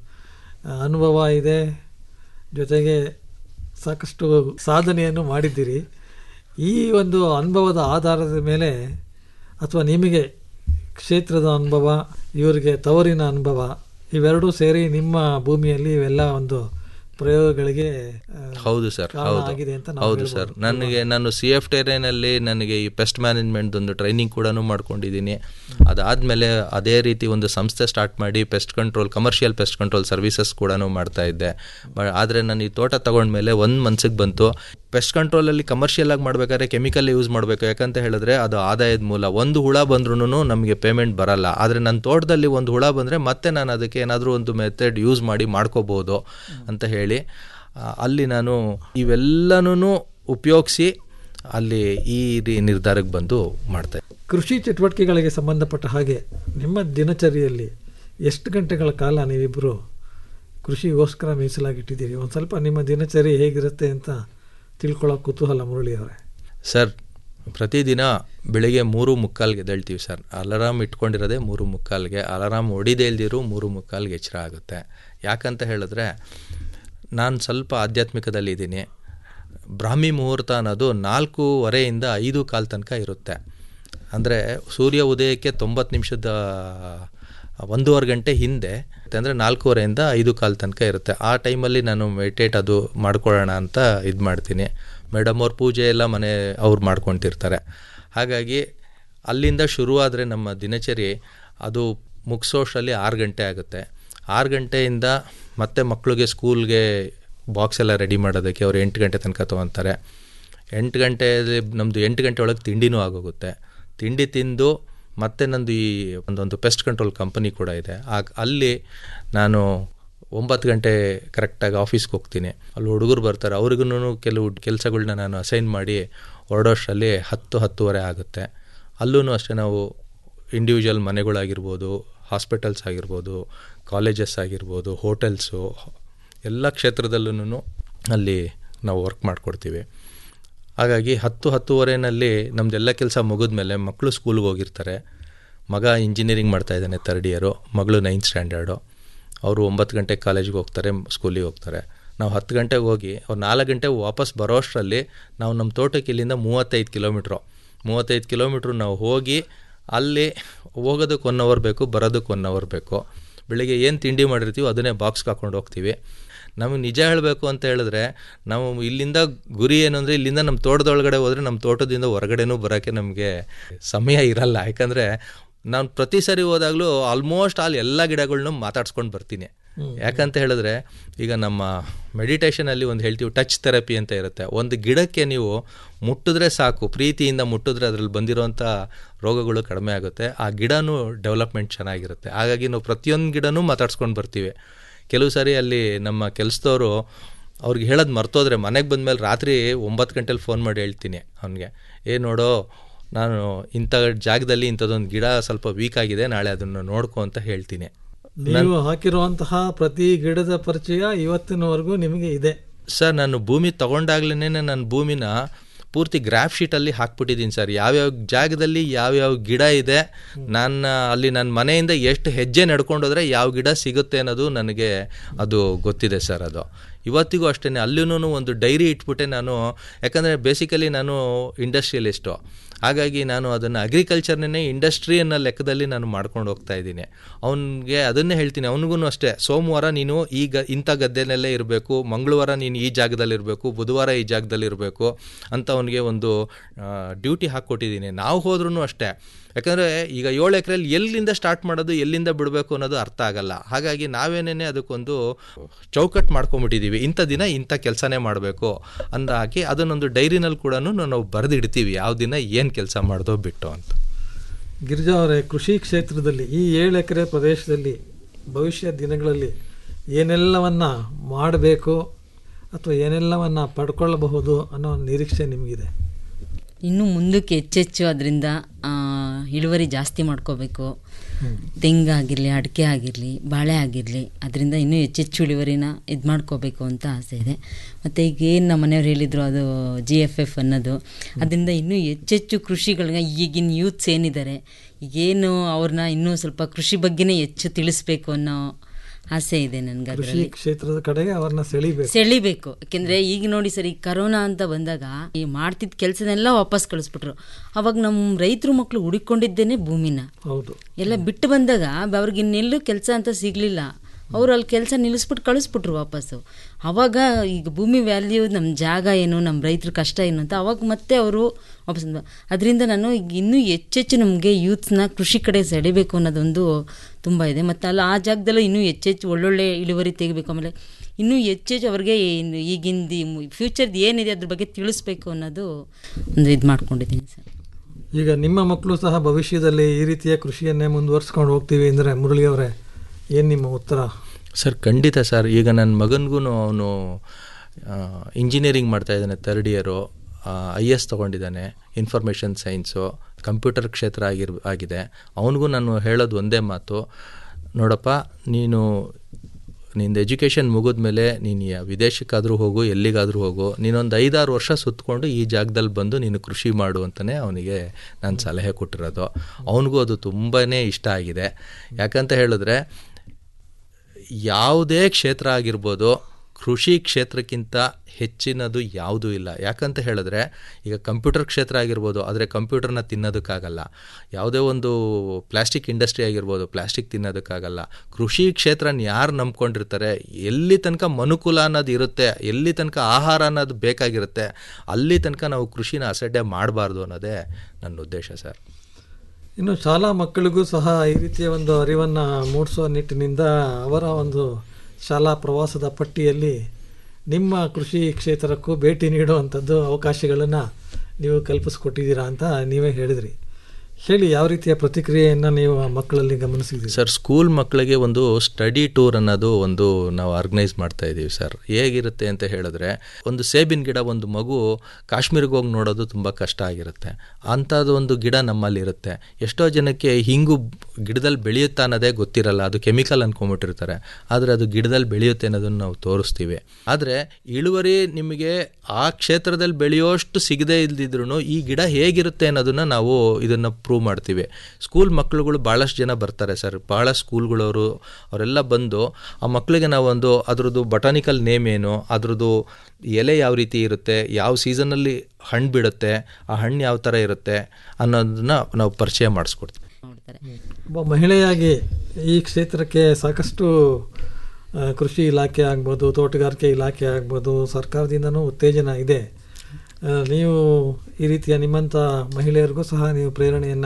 S13: ಅನುಭವ ಇದೆ ಜೊತೆಗೆ ಸಾಕಷ್ಟು ಸಾಧನೆಯನ್ನು ಮಾಡಿದ್ದೀರಿ ಈ ಒಂದು ಅನುಭವದ ಆಧಾರದ ಮೇಲೆ ಅಥವಾ ನಿಮಗೆ ಕ್ಷೇತ್ರದ ಅನುಭವ ಇವರಿಗೆ ತವರಿನ ಅನುಭವ ಇವೆರಡೂ ಸೇರಿ ನಿಮ್ಮ ಭೂಮಿಯಲ್ಲಿ ಇವೆಲ್ಲ ಒಂದು ಪ್ರಯೋಗಗಳಿಗೆ ಆ,
S14: ಹೌದು ಸರ್
S13: ಕಾರಣ
S14: ಹೌದು
S13: ಆಗಿದೆ ಅಂತ ನಾವು
S14: ಹೌದು
S13: ಹೇಳ್ಬೋದು.
S14: ಸರ್ ನನಗೆ ನಾನು ಸಿ ಎಫ್ ಟೆರೇನಲ್ಲಿ ನನಗೆ ಈ ಪೆಸ್ಟ್ ಮ್ಯಾನೇಜ್ಮೆಂಟ್ ಒಂದು ಟ್ರೈನಿಂಗ್ ಕೂಡ ಮಾಡ್ಕೊಂಡಿದ್ದೀನಿ ಅದಾದಮೇಲೆ ಅದೇ ರೀತಿ ಒಂದು ಸಂಸ್ಥೆ ಸ್ಟಾರ್ಟ್ ಮಾಡಿ pest control commercial pest control services ಕೂಡ ಮಾಡ್ತಾ ಇದ್ದೆ ಆದರೆ ನಾನು ಈ ತೋಟ ತಗೊಂಡ್ಮೇಲೆ ಒಂದು ಮನ್ಸಿಗೆ ಬಂತು ಪೆಸ್ಟ್ ಕಂಟ್ರೋಲಲ್ಲಿ ಕಮರ್ಷಿಯಲ್ ಆಗಿ ಮಾಡಬೇಕಾದ್ರೆ ಕೆಮಿಕಲ್ ಯೂಸ್ ಮಾಡಬೇಕು ಯಾಕಂತ ಹೇಳಿದ್ರೆ ಅದು ಆದಾಯದ ಮೂಲ ಒಂದು ಹುಳ ಬಂದ್ರೂ ನಮಗೆ ಪೇಮೆಂಟ್ ಬರಲ್ಲ ಆದರೆ ನನ್ನ ತೋಟದಲ್ಲಿ ಒಂದು ಹುಳ ಬಂದರೆ ಮತ್ತೆ ನಾನು ಅದಕ್ಕೆ ಏನಾದರೂ ಒಂದು ಮೆಥಡ್ ಯೂಸ್ ಮಾಡಿ ಮಾಡ್ಕೋಬೋದು ಅಂತ ಹೇಳಿ ಆ, ಅಲ್ಲಿ ನಾನು ಇವೆಲ್ಲನೂ ಉಪಯೋಗಿಸಿ ಅಲ್ಲಿ ಈ ರೀ ನಿರ್ಧಾರಕ್ಕೆ ಬಂದು ಮಾಡ್ತಾ ಇದ್ದೆ.
S13: ಕೃಷಿ ಚಟುವಟಿಕೆಗಳಿಗೆ ಸಂಬಂಧಪಟ್ಟ ಹಾಗೆ ನಿಮ್ಮ ದಿನಚರಿಯಲ್ಲಿ ಎಷ್ಟು ಗಂಟೆಗಳ ಕಾಲ ನೀವಿಬ್ಬರು ಕೃಷಿಗೋಸ್ಕರ ಮೀಸಲಾಗಿಟ್ಟಿದ್ದೀರಿ ಒಂದು ಸ್ವಲ್ಪ ನಿಮ್ಮ ದಿನಚರಿ ಹೇಗಿರುತ್ತೆ ಅಂತ ತಿಳ್ಕೊಳ್ಳೋ ಕುತೂಹಲ ಮುರಳಿ ಅವರೇ
S14: ಸರ್ ಪ್ರತಿದಿನ ಬೆಳಿಗ್ಗೆ ಮೂರು ಮುಕ್ಕಾಲ್ಗೆ ಎದ್ದೇಳ್ತೀವಿ ಸರ್ ಅಲಾರಾಮ್ ಇಟ್ಕೊಂಡಿರೋದೇ ಮೂರು ಮುಕ್ಕಾಲ್ಗೆ ಅಲಾರಾಮ್ ಹೊಡಿದೇ ಇಲ್ದಿರೋ ಮೂರು ಮುಕ್ಕಾಲ್ಗೆ ಎಚ್ಚರ ಆಗುತ್ತೆ ಯಾಕಂತ ಹೇಳಿದ್ರೆ ನಾನು ಸ್ವಲ್ಪ ಆಧ್ಯಾತ್ಮಿಕದಲ್ಲಿದ್ದೀನಿ ಬ್ರಾಹ್ಮಿ ಮುಹೂರ್ತ ಅನ್ನೋದು ನಾಲ್ಕೂವರೆಯಿಂದ ಐದು ಕಾಲ್ ತನಕ ಇರುತ್ತೆ ಅಂದರೆ ಸೂರ್ಯ ಉದಯಕ್ಕೆ ತೊಂಬತ್ತು ನಿಮಿಷದ ಒಂದೂವರೆ ಗಂಟೆ ಹಿಂದೆ ಅಂದರೆ ನಾಲ್ಕೂವರೆಯಿಂದ ಐದು ಕಾಲ್ ತನಕ ಇರುತ್ತೆ ಆ ಟೈಮಲ್ಲಿ ನಾನು ಮೆಡಿಟೇಟ್ ಅದು ಮಾಡ್ಕೊಳ್ಳೋಣ ಅಂತ ಇದು ಮಾಡ್ತೀನಿ ಮೇಡಮ್ ಅವ್ರ ಪೂಜೆ ಎಲ್ಲ ಮನೆ ಅವ್ರು ಮಾಡ್ಕೊತಿರ್ತಾರೆ ಹಾಗಾಗಿ ಅಲ್ಲಿಂದ ಶುರುವಾದರೆ ನಮ್ಮ ದಿನಚರಿ ಅದು ಮುಗಿಸೋಷ್ಟರಲ್ಲಿ ಆರು ಗಂಟೆ ಆಗುತ್ತೆ ಆರು ಗಂಟೆಯಿಂದ ಮತ್ತೆ ಮಕ್ಕಳಿಗೆ ಸ್ಕೂಲ್ಗೆ ಬಾಕ್ಸ್ ಎಲ್ಲ ರೆಡಿ ಮಾಡೋದಕ್ಕೆ ಅವ್ರು ಎಂಟು ಗಂಟೆ ತನಕ ತೊಗೊತಾರೆ ಎಂಟು ಗಂಟೆಯಲ್ಲಿ ನಮ್ಮದು ಎಂಟು ಗಂಟೆ ಒಳಗೆ ತಿಂಡಿನೂ ಆಗೋಗುತ್ತೆ ತಿಂಡಿ ತಿಂದು ಮತ್ತೆ ನಂದು ಈ ಒಂದೊಂದು ಪೆಸ್ಟ್ ಕಂಟ್ರೋಲ್ ಕಂಪನಿ ಕೂಡ ಇದೆ ಆಗ ಅಲ್ಲಿ ನಾನು ಒಂಬತ್ತು ಗಂಟೆ ಕರೆಕ್ಟಾಗಿ ಆಫೀಸ್ಗೆ ಹೋಗ್ತೀನಿ ಅಲ್ಲಿ ಹುಡುಗರು ಬರ್ತಾರೆ ಅವ್ರಿಗೂ ಕೆಲವು ಕೆಲಸಗಳ್ನ ನಾನು ಅಸೈನ್ ಮಾಡಿ ಹೊರಡೋಷ್ಟರಲ್ಲಿ ಹತ್ತು ಹತ್ತುವರೆ ಆಗುತ್ತೆ ಅಲ್ಲೂ ಅಷ್ಟೇ ನಾವು ಇಂಡಿವಿಜುವಲ್ ಮನೆಗಳಾಗಿರ್ಬೋದು ಹಾಸ್ಪಿಟಲ್ಸ್ ಆಗಿರ್ಬೋದು ಕಾಲೇಜಸ್ ಆಗಿರ್ಬೋದು ಹೋಟೆಲ್ಸು ಎಲ್ಲ ಕ್ಷೇತ್ರದಲ್ಲೂ ಅಲ್ಲಿ ನಾವು ವರ್ಕ್ ಮಾಡಿಕೊಡ್ತೀವಿ ಹಾಗಾಗಿ ಹತ್ತು ಹತ್ತುವರೆನಲ್ಲಿ ನಮ್ಮದೆಲ್ಲ ಕೆಲಸ ಮುಗಿದ್ಮೇಲೆ ಮಕ್ಕಳು ಸ್ಕೂಲ್ಗೆ ಹೋಗಿರ್ತಾರೆ ಮಗ ಇಂಜಿನಿಯರಿಂಗ್ ಮಾಡ್ತಾ ಇದ್ದಾನೆ ತರ್ಡ್ ಇಯರು ಮಗಳು ನೈನ್ತ್ ಸ್ಟ್ಯಾಂಡರ್ಡು ಅವರು ಒಂಬತ್ತು ಗಂಟೆಗೆ ಕಾಲೇಜಿಗೆ ಹೋಗ್ತಾರೆ ಸ್ಕೂಲಿಗೆ ಹೋಗ್ತಾರೆ ನಾವು ಹತ್ತು ಗಂಟೆಗೆ ಹೋಗಿ ಅವ್ರು ನಾಲ್ಕು ಗಂಟೆಗೆ ವಾಪಸ್ ಬರೋಷ್ಟರಲ್ಲಿ ನಾವು ನಮ್ಮ ತೋಟಕ್ಕೆ ಇಲ್ಲಿಂದ ಮೂವತ್ತೈದು ಕಿಲೋಮೀಟ್ರು ಮೂವತ್ತೈದು ಕಿಲೋಮೀಟ್ರು ನಾವು ಹೋಗಿ ಅಲ್ಲಿ ಹೋಗೋದಕ್ಕೆ ಒನ್ ಅವರ್ ಬೇಕು ಬರೋದಕ್ಕೆ ಒನ್ ಅವರ್ ಬೇಕು ಬೆಳಿಗ್ಗೆ ಏನು ತಿಂಡಿ ಮಾಡಿರ್ತೀವೋ ಅದನ್ನೇ ಬಾಕ್ಸ್ಗೆ ಹಾಕೊಂಡು ಹೋಗ್ತೀವಿ ನಮಗೆ ನಿಜ ಹೇಳಬೇಕು ಅಂತ ಹೇಳಿದ್ರೆ ನಾವು ಇಲ್ಲಿಂದ ಗುರಿ ಏನು ಅಂದರೆ ಇಲ್ಲಿಂದ ನಮ್ಮ ತೋಟದೊಳಗಡೆ ಹೋದರೆ ನಮ್ಮ ತೋಟದಿಂದ ಹೊರಗಡೆನೂ ಬರೋಕ್ಕೆ ನಮಗೆ ಸಮಯ ಇರಲ್ಲ ಯಾಕಂದರೆ ನಾನು ಪ್ರತಿ ಸರಿ ಹೋದಾಗಲೂ ಆಲ್ಮೋಸ್ಟ್ ಆಲ್ ಎಲ್ಲ ಗಿಡಗಳ್ನು ಮಾತಾಡ್ಸ್ಕೊಂಡು ಬರ್ತೀನಿ ಯಾಕಂತ ಹೇಳಿದ್ರೆ ಈಗ ನಮ್ಮ ಮೆಡಿಟೇಷನಲ್ಲಿ ಒಂದು ಹೇಳ್ತೀವಿ ಟಚ್ ಥೆರಪಿ ಅಂತ ಇರುತ್ತೆ ಒಂದು ಗಿಡಕ್ಕೆ ನೀವು ಮುಟ್ಟಿದ್ರೆ ಸಾಕು ಪ್ರೀತಿಯಿಂದ ಮುಟ್ಟಿದ್ರೆ ಅದರಲ್ಲಿ ಬಂದಿರೋಂಥ ರೋಗಗಳು ಕಡಿಮೆ ಆಗುತ್ತೆ ಆ ಗಿಡನೂ ಡೆವಲಪ್ಮೆಂಟ್ ಚೆನ್ನಾಗಿರುತ್ತೆ ಹಾಗಾಗಿ ನಾವು ಪ್ರತಿಯೊಂದು ಗಿಡನೂ ಮಾತಾಡ್ಸ್ಕೊಂಡು ಬರ್ತೀವಿ ಕೆಲವು ಸಾರಿ ಅಲ್ಲಿ ನಮ್ಮ ಕೆಲಸದವರು ಅವ್ರಿಗೆ ಹೇಳೋದು ಮರ್ತೋದ್ರೆ ಮನೆಗೆ ಬಂದಮೇಲೆ ರಾತ್ರಿ ಒಂಬತ್ತು ಗಂಟೆಲಿ ಫೋನ್ ಮಾಡಿ ಹೇಳ್ತೀನಿ ಅವನಿಗೆ ಏ ನೋಡೋ ನಾನು ಇಂಥ ಜಾಗದಲ್ಲಿ ಇಂಥದ್ದೊಂದು ಗಿಡ ಸ್ವಲ್ಪ ವೀಕ್ ಆಗಿದೆ ನಾಳೆ ಅದನ್ನು ನೋಡ್ಕೊ ಅಂತ ಹೇಳ್ತೀನಿ
S13: ನೀವು ಹಾಕಿರುವಂತಹ ಪ್ರತಿ ಗಿಡದ ಪರಿಚಯ ಇವತ್ತಿನವರೆಗೂ ನಿಮಗೆ ಇದೆ
S14: ಸರ್ ನಾನು ಭೂಮಿ ತಗೊಂಡಾಗ್ಲೇ ನನ್ನ ಭೂಮಿನ ಪೂರ್ತಿ ಗ್ರಾಫ್ ಶೀಟಲ್ಲಿ ಹಾಕ್ಬಿಟ್ಟಿದ್ದೀನಿ ಸರ್ ಯಾವ್ಯಾವ ಜಾಗದಲ್ಲಿ ಯಾವ್ಯಾವ ಗಿಡ ಇದೆ ನನ್ನ ಅಲ್ಲಿ ನನ್ನ ಮನೆಯಿಂದ ಎಷ್ಟು ಹೆಜ್ಜೆ ನಡ್ಕೊಂಡೋದ್ರೆ ಯಾವ ಗಿಡ ಸಿಗುತ್ತೆ ಅನ್ನೋದು ನನಗೆ ಅದು ಗೊತ್ತಿದೆ ಸರ್ ಅದು ಇವತ್ತಿಗೂ ಅಷ್ಟೇ ಅಲ್ಲೂ ಒಂದು ಡೈರಿ ಇಟ್ಬಿಟ್ಟೆ ನಾನು ಯಾಕಂದರೆ ಬೇಸಿಕಲಿ ನಾನು ಇಂಡಸ್ಟ್ರಿಯಲಿಸ್ಟು ಹಾಗಾಗಿ ನಾನು ಅದನ್ನು ಅಗ್ರಿಕಲ್ಚರ್ನೇ ಇಂಡಸ್ಟ್ರಿ ಅನ್ನೋ ಲೆಕ್ಕದಲ್ಲಿ ನಾನು ಮಾಡ್ಕೊಂಡು ಹೋಗ್ತಾ ಇದ್ದೀನಿ ಅವನಿಗೆ ಅದನ್ನೇ ಹೇಳ್ತೀನಿ ಅವನಿಗೂ ಅಷ್ಟೇ ಸೋಮವಾರ ನೀನು ಈಗ ಇಂಥ ಗದ್ದೆನಲ್ಲೇ ಇರಬೇಕು ಮಂಗಳವಾರ ನೀನು ಈ ಜಾಗದಲ್ಲಿ ಇರಬೇಕು ಬುಧವಾರ ಈ ಜಾಗದಲ್ಲಿ ಇರಬೇಕು ಅಂತ ಅವನಿಗೆ ಒಂದು ಡ್ಯೂಟಿ ಹಾಕ್ಕೊಟ್ಟಿದ್ದೀನಿ ನಾವು ಹೋದ್ರೂ ಅಷ್ಟೇ ಯಾಕಂದರೆ ಈಗ ಏಳು ಎಕರೆಯಲ್ಲಿ ಎಲ್ಲಿಂದ ಸ್ಟಾರ್ಟ್ ಮಾಡೋದು ಎಲ್ಲಿಂದ ಬಿಡಬೇಕು ಅನ್ನೋದು ಅರ್ಥ ಆಗಲ್ಲ ಹಾಗಾಗಿ ನಾವೇನೇ ಅದಕ್ಕೊಂದು ಚೌಕಟ್ಟು ಮಾಡ್ಕೊಂಬಿಟ್ಟಿದ್ದೀವಿ ಇಂಥ ದಿನ ಇಂಥ ಕೆಲಸನೇ ಮಾಡಬೇಕು ಅಂದ ಹಾಕಿ ಅದನ್ನೊಂದು ಡೈರಿನಲ್ಲಿ ಕೂಡ ನಾವು ಬರೆದಿಡ್ತೀವಿ ಯಾವ ದಿನ ಏನು ಕೆಲಸ ಮಾಡ್ದೋ ಬಿಟ್ಟು ಅಂತ
S13: ಗಿರಿಜಾ ಅವರೇ ಕೃಷಿ ಕ್ಷೇತ್ರದಲ್ಲಿ ಈ ಏಳು ಎಕರೆ ಪ್ರದೇಶದಲ್ಲಿ ಭವಿಷ್ಯ ದಿನಗಳಲ್ಲಿ ಏನೆಲ್ಲವನ್ನ ಮಾಡಬೇಕು ಅಥವಾ ಏನೆಲ್ಲವನ್ನ ಪಡ್ಕೊಳ್ಳಬಹುದು ಅನ್ನೋ ನಿರೀಕ್ಷೆ ನಿಮಗಿದೆ
S15: ಇನ್ನು ಮುಂದಕ್ಕೆ ಹೆಚ್ಚೆಚ್ಚು ಅದರಿಂದ ಇಳುವರಿ ಜಾಸ್ತಿ ಮಾಡ್ಕೋಬೇಕು ತೆಂಗಾಗಿರಲಿ ಅಡಿಕೆ ಆಗಿರಲಿ ಬಾಳೆ ಆಗಿರಲಿ ಅದರಿಂದ ಇನ್ನೂ ಹೆಚ್ಚೆಚ್ಚು ಇಳುವರಿನ ಇದು ಮಾಡ್ಕೋಬೇಕು ಅಂತ ಆಸೆ ಇದೆ ಮತ್ತು ಈಗ ಏನು ನಮ್ಮ ಮನೆಯವ್ರು ಹೇಳಿದರು ಅದು ಜಿ ಎಫ್ ಎಫ್ ಅನ್ನೋದು ಅದರಿಂದ ಇನ್ನೂ ಹೆಚ್ಚೆಚ್ಚು ಕೃಷಿಗಳಿಗೆ ಈಗಿನ ಯೂತ್ಸ್ ಏನಿದ್ದಾರೆ ಈಗೇನು ಅವ್ರನ್ನ ಇನ್ನೂ ಸ್ವಲ್ಪ ಕೃಷಿ ಬಗ್ಗೆನೇ ಹೆಚ್ಚು ತಿಳಿಸ್ಬೇಕು ಅನ್ನೋ ಆಸೆ ಇದೆ ನನಗೆ
S13: ಕೃಷಿ
S15: ಅದರಲ್ಲಿ
S13: ಕ್ಷೇತ್ರದ ಕಡೆಗೆ ಅವ್ರನ್ನ ಸೆಳಿಬೇಕು
S15: ಸೆಳಿಬೇಕು ಯಾಕೆಂದ್ರೆ ಈಗ ನೋಡಿ ಸರ್ ಈ ಕರೋನಾ ಅಂತ ಬಂದಾಗ ಈ ಮಾಡ್ತಿದ್ದ ಕೆಲಸನೆಲ್ಲ ವಾಪಸ್ ಕಳಿಸ್ಬಿಟ್ರು ಅವಾಗ ನಮ್ಮ ರೈತರು ಮಕ್ಕಳು ಹುಡುಕೊಂಡಿದ್ದೇನೆ ಭೂಮಿನ
S13: ಹೌದು
S15: ಎಲ್ಲ ಬಿಟ್ಟು ಬಂದಾಗ ಅವ್ರಿಗೆ ಇನ್ನೆಲ್ಲೂ ಕೆಲಸ ಅಂತ ಸಿಗಲಿಲ್ಲ ಅವ್ರು ಅಲ್ಲಿ ಕೆಲಸ ನಿಲ್ಲಿಸ್ಬಿಟ್ಟು ಕಳಿಸ್ಬಿಟ್ರು ವಾಪಸ್ಸು ಅವಾಗ ಈಗ ಭೂಮಿ ವ್ಯಾಲ್ಯೂ ನಮ್ಮ ಜಾಗ ಏನು ನಮ್ಮ ರೈತರ ಕಷ್ಟ ಏನು ಅಂತ ಅವಾಗ ಮತ್ತೆ ಅವರು ವಾಪಸ್ ಅದರಿಂದ ನಾನು ಈಗ ಇನ್ನೂ ಹೆಚ್ಚೆಚ್ಚು ನಮಗೆ ಯೂತ್ಸ್ನ ಕೃಷಿ ಕಡೆ ಸೆಳಿಬೇಕು ಅನ್ನೋದೊಂದು ತುಂಬ ಇದೆ ಮತ್ತು ಅಲ್ಲಿ ಆ ಜಾಗದಲ್ಲೂ ಇನ್ನೂ ಹೆಚ್ಚೆಚ್ಚು ಒಳ್ಳೊಳ್ಳೆ ಇಳುವರಿ ತೆಗಿಬೇಕು ಆಮೇಲೆ ಇನ್ನೂ ಹೆಚ್ಚೆಚ್ಚು ಅವ್ರಿಗೆ ಇನ್ನು ಈಗಿಂದು ಫ್ಯೂಚರ್ದು ಏನಿದೆ ಅದ್ರ ಬಗ್ಗೆ ತಿಳಿಸ್ಬೇಕು ಅನ್ನೋದು ಒಂದು ಇದು ಮಾಡ್ಕೊಂಡಿದ್ದೀನಿ ಸರ್
S13: ಈಗ ನಿಮ್ಮ ಮಕ್ಕಳು ಸಹ ಭವಿಷ್ಯದಲ್ಲಿ ಈ ರೀತಿಯ ಕೃಷಿಯನ್ನೇ ಮುಂದುವರ್ಸ್ಕೊಂಡು ಹೋಗ್ತೀವಿ ಅಂದರೆ ಮುರಳಿ ಅವರೇ ಏನು ನಿಮ್ಮ ಉತ್ತರ
S14: ಸರ್ ಖಂಡಿತ ಸರ್ ಈಗ ನನ್ನ ಮಗನಿಗೂ ಅವನು ಇಂಜಿನಿಯರಿಂಗ್ ಮಾಡ್ತಾ ಇದ್ದಾನೆ ತರ್ಡ್ ಇಯರು ಐ ಎಸ್ ತೊಗೊಂಡಿದ್ದಾನೆ ಇನ್ಫಾರ್ಮೇಷನ್ ಸೈನ್ಸು ಕಂಪ್ಯೂಟರ್ ಕ್ಷೇತ್ರ ಆಗಿರ್ ಆಗಿದೆ ಅವನಿಗೂ ನಾನು ಹೇಳೋದು ಒಂದೇ ಮಾತು ನೋಡಪ್ಪ ನೀನು ನಿಂದು ಎಜುಕೇಷನ್ ಮುಗಿದ್ಮೇಲೆ ನೀನು ಯಾ- ವಿದೇಶಕ್ಕಾದರೂ ಹೋಗು ಎಲ್ಲಿಗಾದರೂ ಹೋಗು ನೀನೊಂದು ಐದಾರು ವರ್ಷ ಸುತ್ತಕೊಂಡು ಈ ಜಾಗದಲ್ಲಿ ಬಂದು ನೀನು ಕೃಷಿ ಮಾಡು ಅಂತಲೇ ಅವನಿಗೆ ನಾನು ಸಲಹೆ ಕೊಟ್ಟಿರೋದು ಅವನಿಗೂ ಅದು ತುಂಬಾ ಇಷ್ಟ ಆಗಿದೆ ಯಾಕಂತ ಹೇಳಿದ್ರೆ ಯಾವುದೇ ಕ್ಷೇತ್ರ ಆಗಿರ್ಬೋದು ಕೃಷಿ ಕ್ಷೇತ್ರಕ್ಕಿಂತ ಹೆಚ್ಚಿನದು ಯಾವುದೂ ಇಲ್ಲ ಯಾಕಂತ ಹೇಳಿದ್ರೆ ಈಗ ಕಂಪ್ಯೂಟರ್ ಕ್ಷೇತ್ರ ಆಗಿರ್ಬೋದು ಆದರೆ ಕಂಪ್ಯೂಟರ್ನ ತಿನ್ನೋದಕ್ಕಾಗಲ್ಲ ಯಾವುದೇ ಒಂದು ಪ್ಲಾಸ್ಟಿಕ್ ಇಂಡಸ್ಟ್ರಿ ಆಗಿರ್ಬೋದು ಪ್ಲಾಸ್ಟಿಕ್ ತಿನ್ನೋದಕ್ಕಾಗಲ್ಲ ಕೃಷಿ ಕ್ಷೇತ್ರನ ಯಾರು ನಂಬ್ಕೊಂಡಿರ್ತಾರೆ ಎಲ್ಲಿ ತನಕ ಮನುಕುಲ ಅನ್ನೋದು ಇರುತ್ತೆ ಎಲ್ಲಿ ತನಕ ಆಹಾರ ಅನ್ನೋದು ಬೇಕಾಗಿರುತ್ತೆ ಅಲ್ಲಿ ತನಕ ನಾವು ಕೃಷಿನ ಅಸಡ್ಡೆ ಮಾಡಬಾರ್ದು ಅನ್ನೋದೇ ನನ್ನ ಉದ್ದೇಶ ಸರ್
S13: ಇನ್ನು ಶಾಲಾ ಮಕ್ಕಳಿಗೂ ಸಹ ಈ ರೀತಿಯ ಒಂದು ಅರಿವನ್ನು ಮೂಡಿಸುವ ನಿಟ್ಟಿನಿಂದ ಅವರ ಒಂದು ಶಾಲಾ ಪ್ರವಾಸದ ಪಟ್ಟಿಯಲ್ಲಿ ನಿಮ್ಮ ಕೃಷಿ ಕ್ಷೇತ್ರಕ್ಕೂ ಭೇಟಿ ನೀಡುವಂಥದ್ದು ಅವಕಾಶಗಳನ್ನು ನೀವು ಕಲ್ಪಿಸ್ಕೊಟ್ಟಿದ್ದೀರಾ ಅಂತ ನೀವೇ ಹೇಳಿದ್ರಿ ಹೇಳಿ ಯಾವ ರೀತಿಯ ಪ್ರತಿಕ್ರಿಯೆಯನ್ನು ನೀವು ಆ ಮಕ್ಕಳಲ್ಲಿ ಗಮನಿಸಿದ್ದೀರಿ
S14: ಸರ್ ಸ್ಕೂಲ್ ಮಕ್ಕಳಿಗೆ ಒಂದು ಸ್ಟಡಿ ಟೂರ್ ಅನ್ನೋದು ಒಂದು ನಾವು ಆರ್ಗನೈಸ್ ಮಾಡ್ತಾ ಇದ್ದೀವಿ ಸರ್ ಹೇಗಿರುತ್ತೆ ಅಂತ ಹೇಳಿದ್ರೆ ಒಂದು ಸೇಬಿನ ಗಿಡ ಒಂದು ಮಗು ಕಾಶ್ಮೀರಿಗೆ ಹೋಗಿ ನೋಡೋದು ತುಂಬ ಕಷ್ಟ ಆಗಿರುತ್ತೆ ಅಂಥದ್ದು ಒಂದು ಗಿಡ ನಮ್ಮಲ್ಲಿ ಇರುತ್ತೆ ಎಷ್ಟೋ ಜನಕ್ಕೆ ಹಿಂಗು ಗಿಡದಲ್ಲಿ ಬೆಳೆಯುತ್ತಾ ಅನ್ನೋದೇ ಗೊತ್ತಿರಲ್ಲ ಅದು ಕೆಮಿಕಲ್ ಅನ್ಕೊಂಬಿಟ್ಟಿರ್ತಾರೆ ಆದರೆ ಅದು ಗಿಡದಲ್ಲಿ ಬೆಳೆಯುತ್ತೆ ಅನ್ನೋದನ್ನು ನಾವು ತೋರಿಸ್ತೀವಿ ಆದರೆ ಇಳುವರಿ ನಿಮಗೆ ಆ ಕ್ಷೇತ್ರದಲ್ಲಿ ಬೆಳೆಯೋಷ್ಟು ಸಿಗದೇ ಇಲ್ದಿದ್ರು ಈ ಗಿಡ ಹೇಗಿರುತ್ತೆ ಅನ್ನೋದನ್ನು ನಾವು ಇದನ್ನು ಪ್ರೂವ್ ಪ್ರೂವ್ ಮಾಡ್ತೀವಿ ಸ್ಕೂಲ್ ಮಕ್ಕಳುಗಳು ಭಾಳಷ್ಟು ಜನ ಬರ್ತಾರೆ ಸರ್ ಭಾಳ ಸ್ಕೂಲ್ಗಳವರು ಅವರೆಲ್ಲ ಬಂದು ಆ ಮಕ್ಕಳಿಗೆ ನಾವೊಂದು ಅದ್ರದ್ದು ಬಟಾನಿಕಲ್ ನೇಮ್ ಏನು ಅದ್ರದ್ದು ಎಲೆ ಯಾವ ರೀತಿ ಇರುತ್ತೆ ಯಾವ ಸೀಸನಲ್ಲಿ ಹಣ್ಣು ಬಿಡುತ್ತೆ ಆ ಹಣ್ಣು ಯಾವ ಥರ ಇರುತ್ತೆ ಅನ್ನೋದನ್ನ ನಾವು ಪರಿಚಯ ಮಾಡಿಸ್ಕೊಡ್ತೀವಿ
S13: ಒಬ್ಬ ಮಹಿಳೆಯಾಗಿ ಈ ಕ್ಷೇತ್ರಕ್ಕೆ ಸಾಕಷ್ಟು ಆ, ಕೃಷಿ ಇಲಾಖೆ ಆಗ್ಬೋದು ತೋಟಗಾರಿಕೆ ಇಲಾಖೆ ಆಗ್ಬೋದು ಸರ್ಕಾರದಿಂದನೂ ಉತ್ತೇಜನ ಇದೆ ಆ, ನೀವು ಈ ರೀತಿಯ ನಿಮ್ಮಂಥ ಮಹಿಳೆಯರಿಗೂ ಸಹ ನೀವು ಪ್ರೇರಣೆಯನ್ನು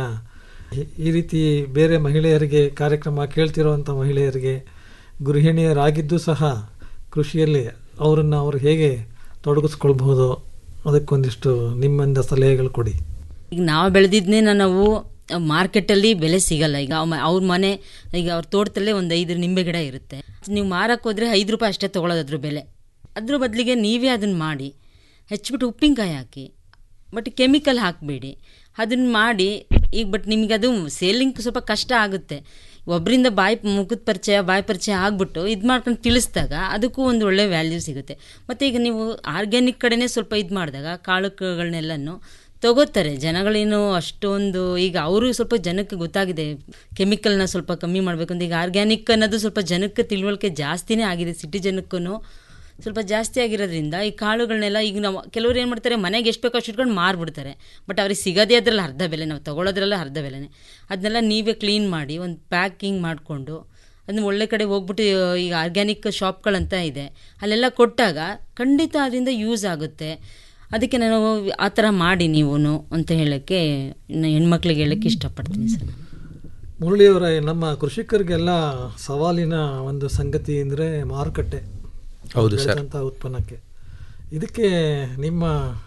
S13: ಈ ರೀತಿ ಬೇರೆ ಮಹಿಳೆಯರಿಗೆ ಕಾರ್ಯಕ್ರಮ ಕೇಳ್ತಿರೋವಂಥ ಮಹಿಳೆಯರಿಗೆ ಗೃಹಿಣಿಯರಾಗಿದ್ದು ಸಹ ಕೃಷಿಯಲ್ಲಿ ಅವರನ್ನು ಅವರು ಹೇಗೆ ತೊಡಗಿಸ್ಕೊಳ್ಬಹುದು ಅದಕ್ಕೊಂದಿಷ್ಟು ನಿಮ್ಮಿಂದ ಸಲಹೆಗಳು ಕೊಡಿ
S15: ಈಗ ನಾವು ಬೆಳೆದಿದ್ನೇ ನಾವು ಮಾರ್ಕೆಟಲ್ಲಿ ಬೆಲೆ ಸಿಗಲ್ಲ ಈಗ ಅವ್- ಅವ್ರ ಮನೆ ಈಗ ಅವ್ರ ತೋಟದಲ್ಲೇ ಒಂದು ಐದು ನಿಂಬೆ ಗಿಡ ಇರುತ್ತೆ ನೀವು ಮಾರಕ್ಕೆ ಹೋದ್ರೆ ಐದು ರೂಪಾಯಿ ಅಷ್ಟೇ ತೊಗೊಳೋದು ಅದ್ರ ಬೆಲೆ ಅದ್ರ ಬದಲಿಗೆ ನೀವೇ ಅದನ್ನು ಮಾಡಿ ಹೆಚ್ಚಿಬಿಟ್ಟು ಉಪ್ಪಿನಕಾಯಿ ಹಾಕಿ ಬಟ್ ಕೆಮಿಕಲ್ ಹಾಕಬೇಡಿ ಅದನ್ನು ಮಾಡಿ ಈಗ ಬಟ್ ನಿಮಗೆ ಅದು ಸೇಲಿಂಗ್ ಸ್ವಲ್ಪ ಕಷ್ಟ ಆಗುತ್ತೆ ಒಬ್ಬರಿಂದ ಬಾಯಿ ಮುಖದ ಪರಿಚಯ ಬಾಯಿ ಪರಿಚಯ ಆಗ್ಬಿಟ್ಟು ಇದು ಮಾಡ್ಕೊಂಡು ತಿಳಿಸಿದಾಗ ಅದಕ್ಕೂ ಒಂದು ಒಳ್ಳೆ ವ್ಯಾಲ್ಯೂ ಸಿಗುತ್ತೆ ಮತ್ತು ಈಗ ನೀವು ಆರ್ಗ್ಯಾನಿಕ್ ಕಡೆನೇ ಸ್ವಲ್ಪ ಇದು ಮಾಡಿದಾಗ ಕಾಳುಗಳನ್ನೆಲ್ಲನೂ ತಗೋತಾರೆ ಜನಗಳೇನು ಅಷ್ಟೊಂದು ಈಗ ಅವರು ಸ್ವಲ್ಪ ಜನಕ್ಕೆ ಗೊತ್ತಾಗಿದೆ ಕೆಮಿಕಲ್ನ ಸ್ವಲ್ಪ ಕಮ್ಮಿ ಮಾಡಬೇಕು ಅಂತ ಈಗ ಆರ್ಗ್ಯಾನಿಕ್ ಅನ್ನೋದು ಸ್ವಲ್ಪ ಜನಕ್ಕೆ ತಿಳುವಳಿಕೆ ಜಾಸ್ತಿನೇ ಆಗಿದೆ ಸಿಟಿ ಜನಕ್ಕೂ ಸ್ವಲ್ಪ ಜಾಸ್ತಿ ಆಗಿರೋದ್ರಿಂದ ಈ ಕಾಳುಗಳನ್ನೆಲ್ಲ ಈಗ ನಾವು ಕೆಲವರು ಏನು ಮಾಡ್ತಾರೆ ಮನೆಗೆ ಎಷ್ಟು ಬೇಕೋ ಅಷ್ಟು ಇಟ್ಕೊಂಡು ಮಾರ್ಬಿಡ್ತಾರೆ ಬಟ್ ಅವ್ರಿಗೆ ಸಿಗೋದೇ ಅದ್ರಲ್ಲಿ ಅರ್ಧ ಬೆಲೆ ನಾವು ತೊಗೊಳೋದ್ರಲ್ಲ ಅರ್ಧ ಬೆಲೆನೇ ಅದನ್ನೆಲ್ಲ ನೀವೇ ಕ್ಲೀನ್ ಮಾಡಿ ಒಂದು ಪ್ಯಾಕಿಂಗ್ ಮಾಡಿಕೊಂಡು ಅದನ್ನ ಒಳ್ಳೆ ಕಡೆ ಹೋಗ್ಬಿಟ್ಟು ಈಗ ಆರ್ಗ್ಯಾನಿಕ್ ಶಾಪ್ಗಳಂತ ಇದೆ ಅಲ್ಲೆಲ್ಲ ಕೊಟ್ಟಾಗ ಖಂಡಿತ ಅದರಿಂದ ಯೂಸ್ ಆಗುತ್ತೆ ಅದಕ್ಕೆ ನಾನು ಆ ಥರ ಮಾಡಿ ನೀವು ಅಂತ ಹೇಳೋಕ್ಕೆ ಇನ್ನು ಹೆಣ್ಮಕ್ಳಿಗೆ ಹೇಳೋಕ್ಕೆ ಇಷ್ಟಪಡ್ತೀನಿ ಸರ್
S13: ಮುರಳಿಯವರ ನಮ್ಮ ಕೃಷಿಕರಿಗೆಲ್ಲ ಸವಾಲಿನ ಒಂದು ಸಂಗತಿ ಅಂದರೆ ಮಾರುಕಟ್ಟೆ
S14: ಹೌದು ಸರ್.
S13: ಬೆಳೆದಂಥ ಉತ್ಪನ್ನಕ್ಕೆ ಇದಕ್ಕೆ ನಿಮ್ಮ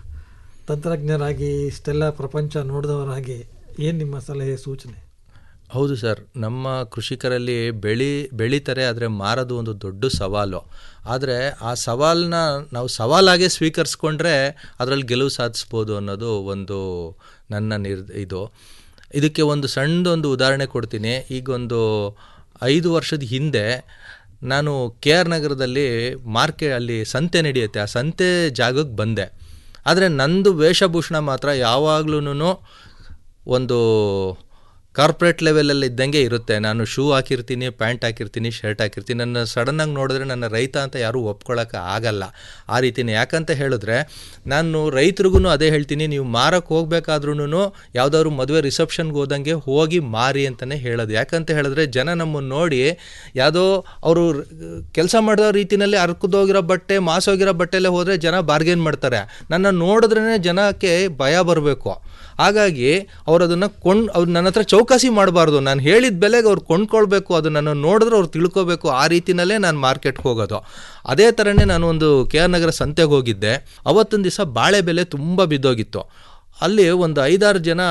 S13: ತಂತ್ರಜ್ಞರಾಗಿ ಇಷ್ಟೆಲ್ಲ ಪ್ರಪಂಚ ನೋಡಿದವರಾಗಿ ಏನು ನಿಮ್ಮ ಸಲಹೆ ಸೂಚನೆ
S14: ಹೌದು ಸರ್ ನಮ್ಮ ಕೃಷಿಕರಲ್ಲಿ ಬೆಳಿ ಬೆಳೀತಾರೆ ಆದರೆ ಮಾರೋದು ಒಂದು ದೊಡ್ಡ ಸವಾಲು ಆದರೆ ಆ ಸವಾಲನ್ನ ನಾವು ಸವಾಲಾಗೆ ಸ್ವೀಕರಿಸ್ಕೊಂಡ್ರೆ ಅದರಲ್ಲಿ ಗೆಲುವು ಸಾಧಿಸ್ಬೋದು ಅನ್ನೋದು ಒಂದು ನನ್ನ ನಿರ್ ಇದು ಇದಕ್ಕೆ ಒಂದು ಸಣ್ಣದೊಂದು ಉದಾಹರಣೆ ಕೊಡ್ತೀನಿ ಈಗೊಂದು ಐದು ವರ್ಷದ ಹಿಂದೆ ನಾನು ಕೆ ಆರ್ ನಗರದಲ್ಲಿ ಮಾರ್ಕೆ ಅಲ್ಲಿ ಸಂತೆ ನಡೆಯುತ್ತೆ ಆ ಸಂತೆ ಜಾಗಕ್ಕೆ ಬಂದೆ ಆದರೆ ನಂದು ವೇಷಭೂಷಣ ಮಾತ್ರ ಯಾವಾಗ್ಲೂ ಒಂದು ಕಾರ್ಪೊರೇಟ್ ಲೆವೆಲಲ್ಲಿ ಇದ್ದಂಗೆ ಇರುತ್ತೆ ನಾನು ಶೂ ಹಾಕಿರ್ತೀನಿ ಪ್ಯಾಂಟ್ ಹಾಕಿರ್ತೀನಿ ಶರ್ಟ್ ಹಾಕಿರ್ತೀನಿ ನನ್ನ ಸಡನ್ನಾಗಿ ನೋಡಿದ್ರೆ ನನ್ನ ರೈತ ಅಂತ ಯಾರೂ ಒಪ್ಕೊಳ್ಳೋಕೆ ಆಗಲ್ಲ ಆ ರೀತಿನೇ ಯಾಕಂತ ಹೇಳಿದ್ರೆ ನಾನು ರೈತರಿಗೂ ಅದೇ ಹೇಳ್ತೀನಿ ನೀವು ಮಾರಕ್ಕೆ ಹೋಗ್ಬೇಕಾದ್ರೂ ಯಾವುದಾದ್ರು ಮದುವೆ ರಿಸೆಪ್ಷನ್ಗೆ ಹೋದಂಗೆ ಹೋಗಿ ಮಾರಿ ಅಂತಲೇ ಹೇಳೋದು ಯಾಕಂತ ಹೇಳಿದ್ರೆ ಜನ ನಮ್ಮನ್ನು ನೋಡಿ ಯಾವುದೋ ಅವರು ಕೆಲಸ ಮಾಡೋ ರೀತಿಯಲ್ಲಿ ಅರ್ಕದೋಗಿರೋ ಬಟ್ಟೆ ಮಾಸೋಗಿರೋ ಬಟ್ಟೆಲ್ಲೇ ಹೋದರೆ ಜನ ಬಾರ್ಗೇನ್ ಮಾಡ್ತಾರೆ ನನ್ನ ನೋಡಿದ್ರೇ ಜನಕ್ಕೆ ಭಯ ಬರಬೇಕು ಹಾಗಾಗಿ ಅವ್ರು ಅದನ್ನು ಕೊಂಡ್ ಅವ್ರು ನನ್ನ ಹತ್ರ ಚೌಕಾಸಿ ಮಾಡಬಾರ್ದು ನಾನು ಹೇಳಿದ ಬೆಲೆಗೆ ಅವ್ರು ಕೊಂಡ್ಕೊಳ್ಬೇಕು ಅದು ನನ್ನ ನೋಡಿದ್ರೆ ಅವ್ರು ತಿಳ್ಕೊಬೇಕು ಆ ರೀತಿನಲ್ಲೇ ನಾನು ಮಾರ್ಕೆಟ್ಗೆ ಹೋಗೋದು ಅದೇ ಥರನೇ ನಾನು ಒಂದು ಕೆ ಆರ್ ನಗರ ಸಂತೆಗೆ ಹೋಗಿದ್ದೆ ಅವತ್ತೊಂದು ದಿವಸ ಬಾಳೆ ಬೆಲೆ ತುಂಬ ಬಿದ್ದೋಗಿತ್ತು ಅಲ್ಲಿ ಒಂದು ಐದಾರು ಜನ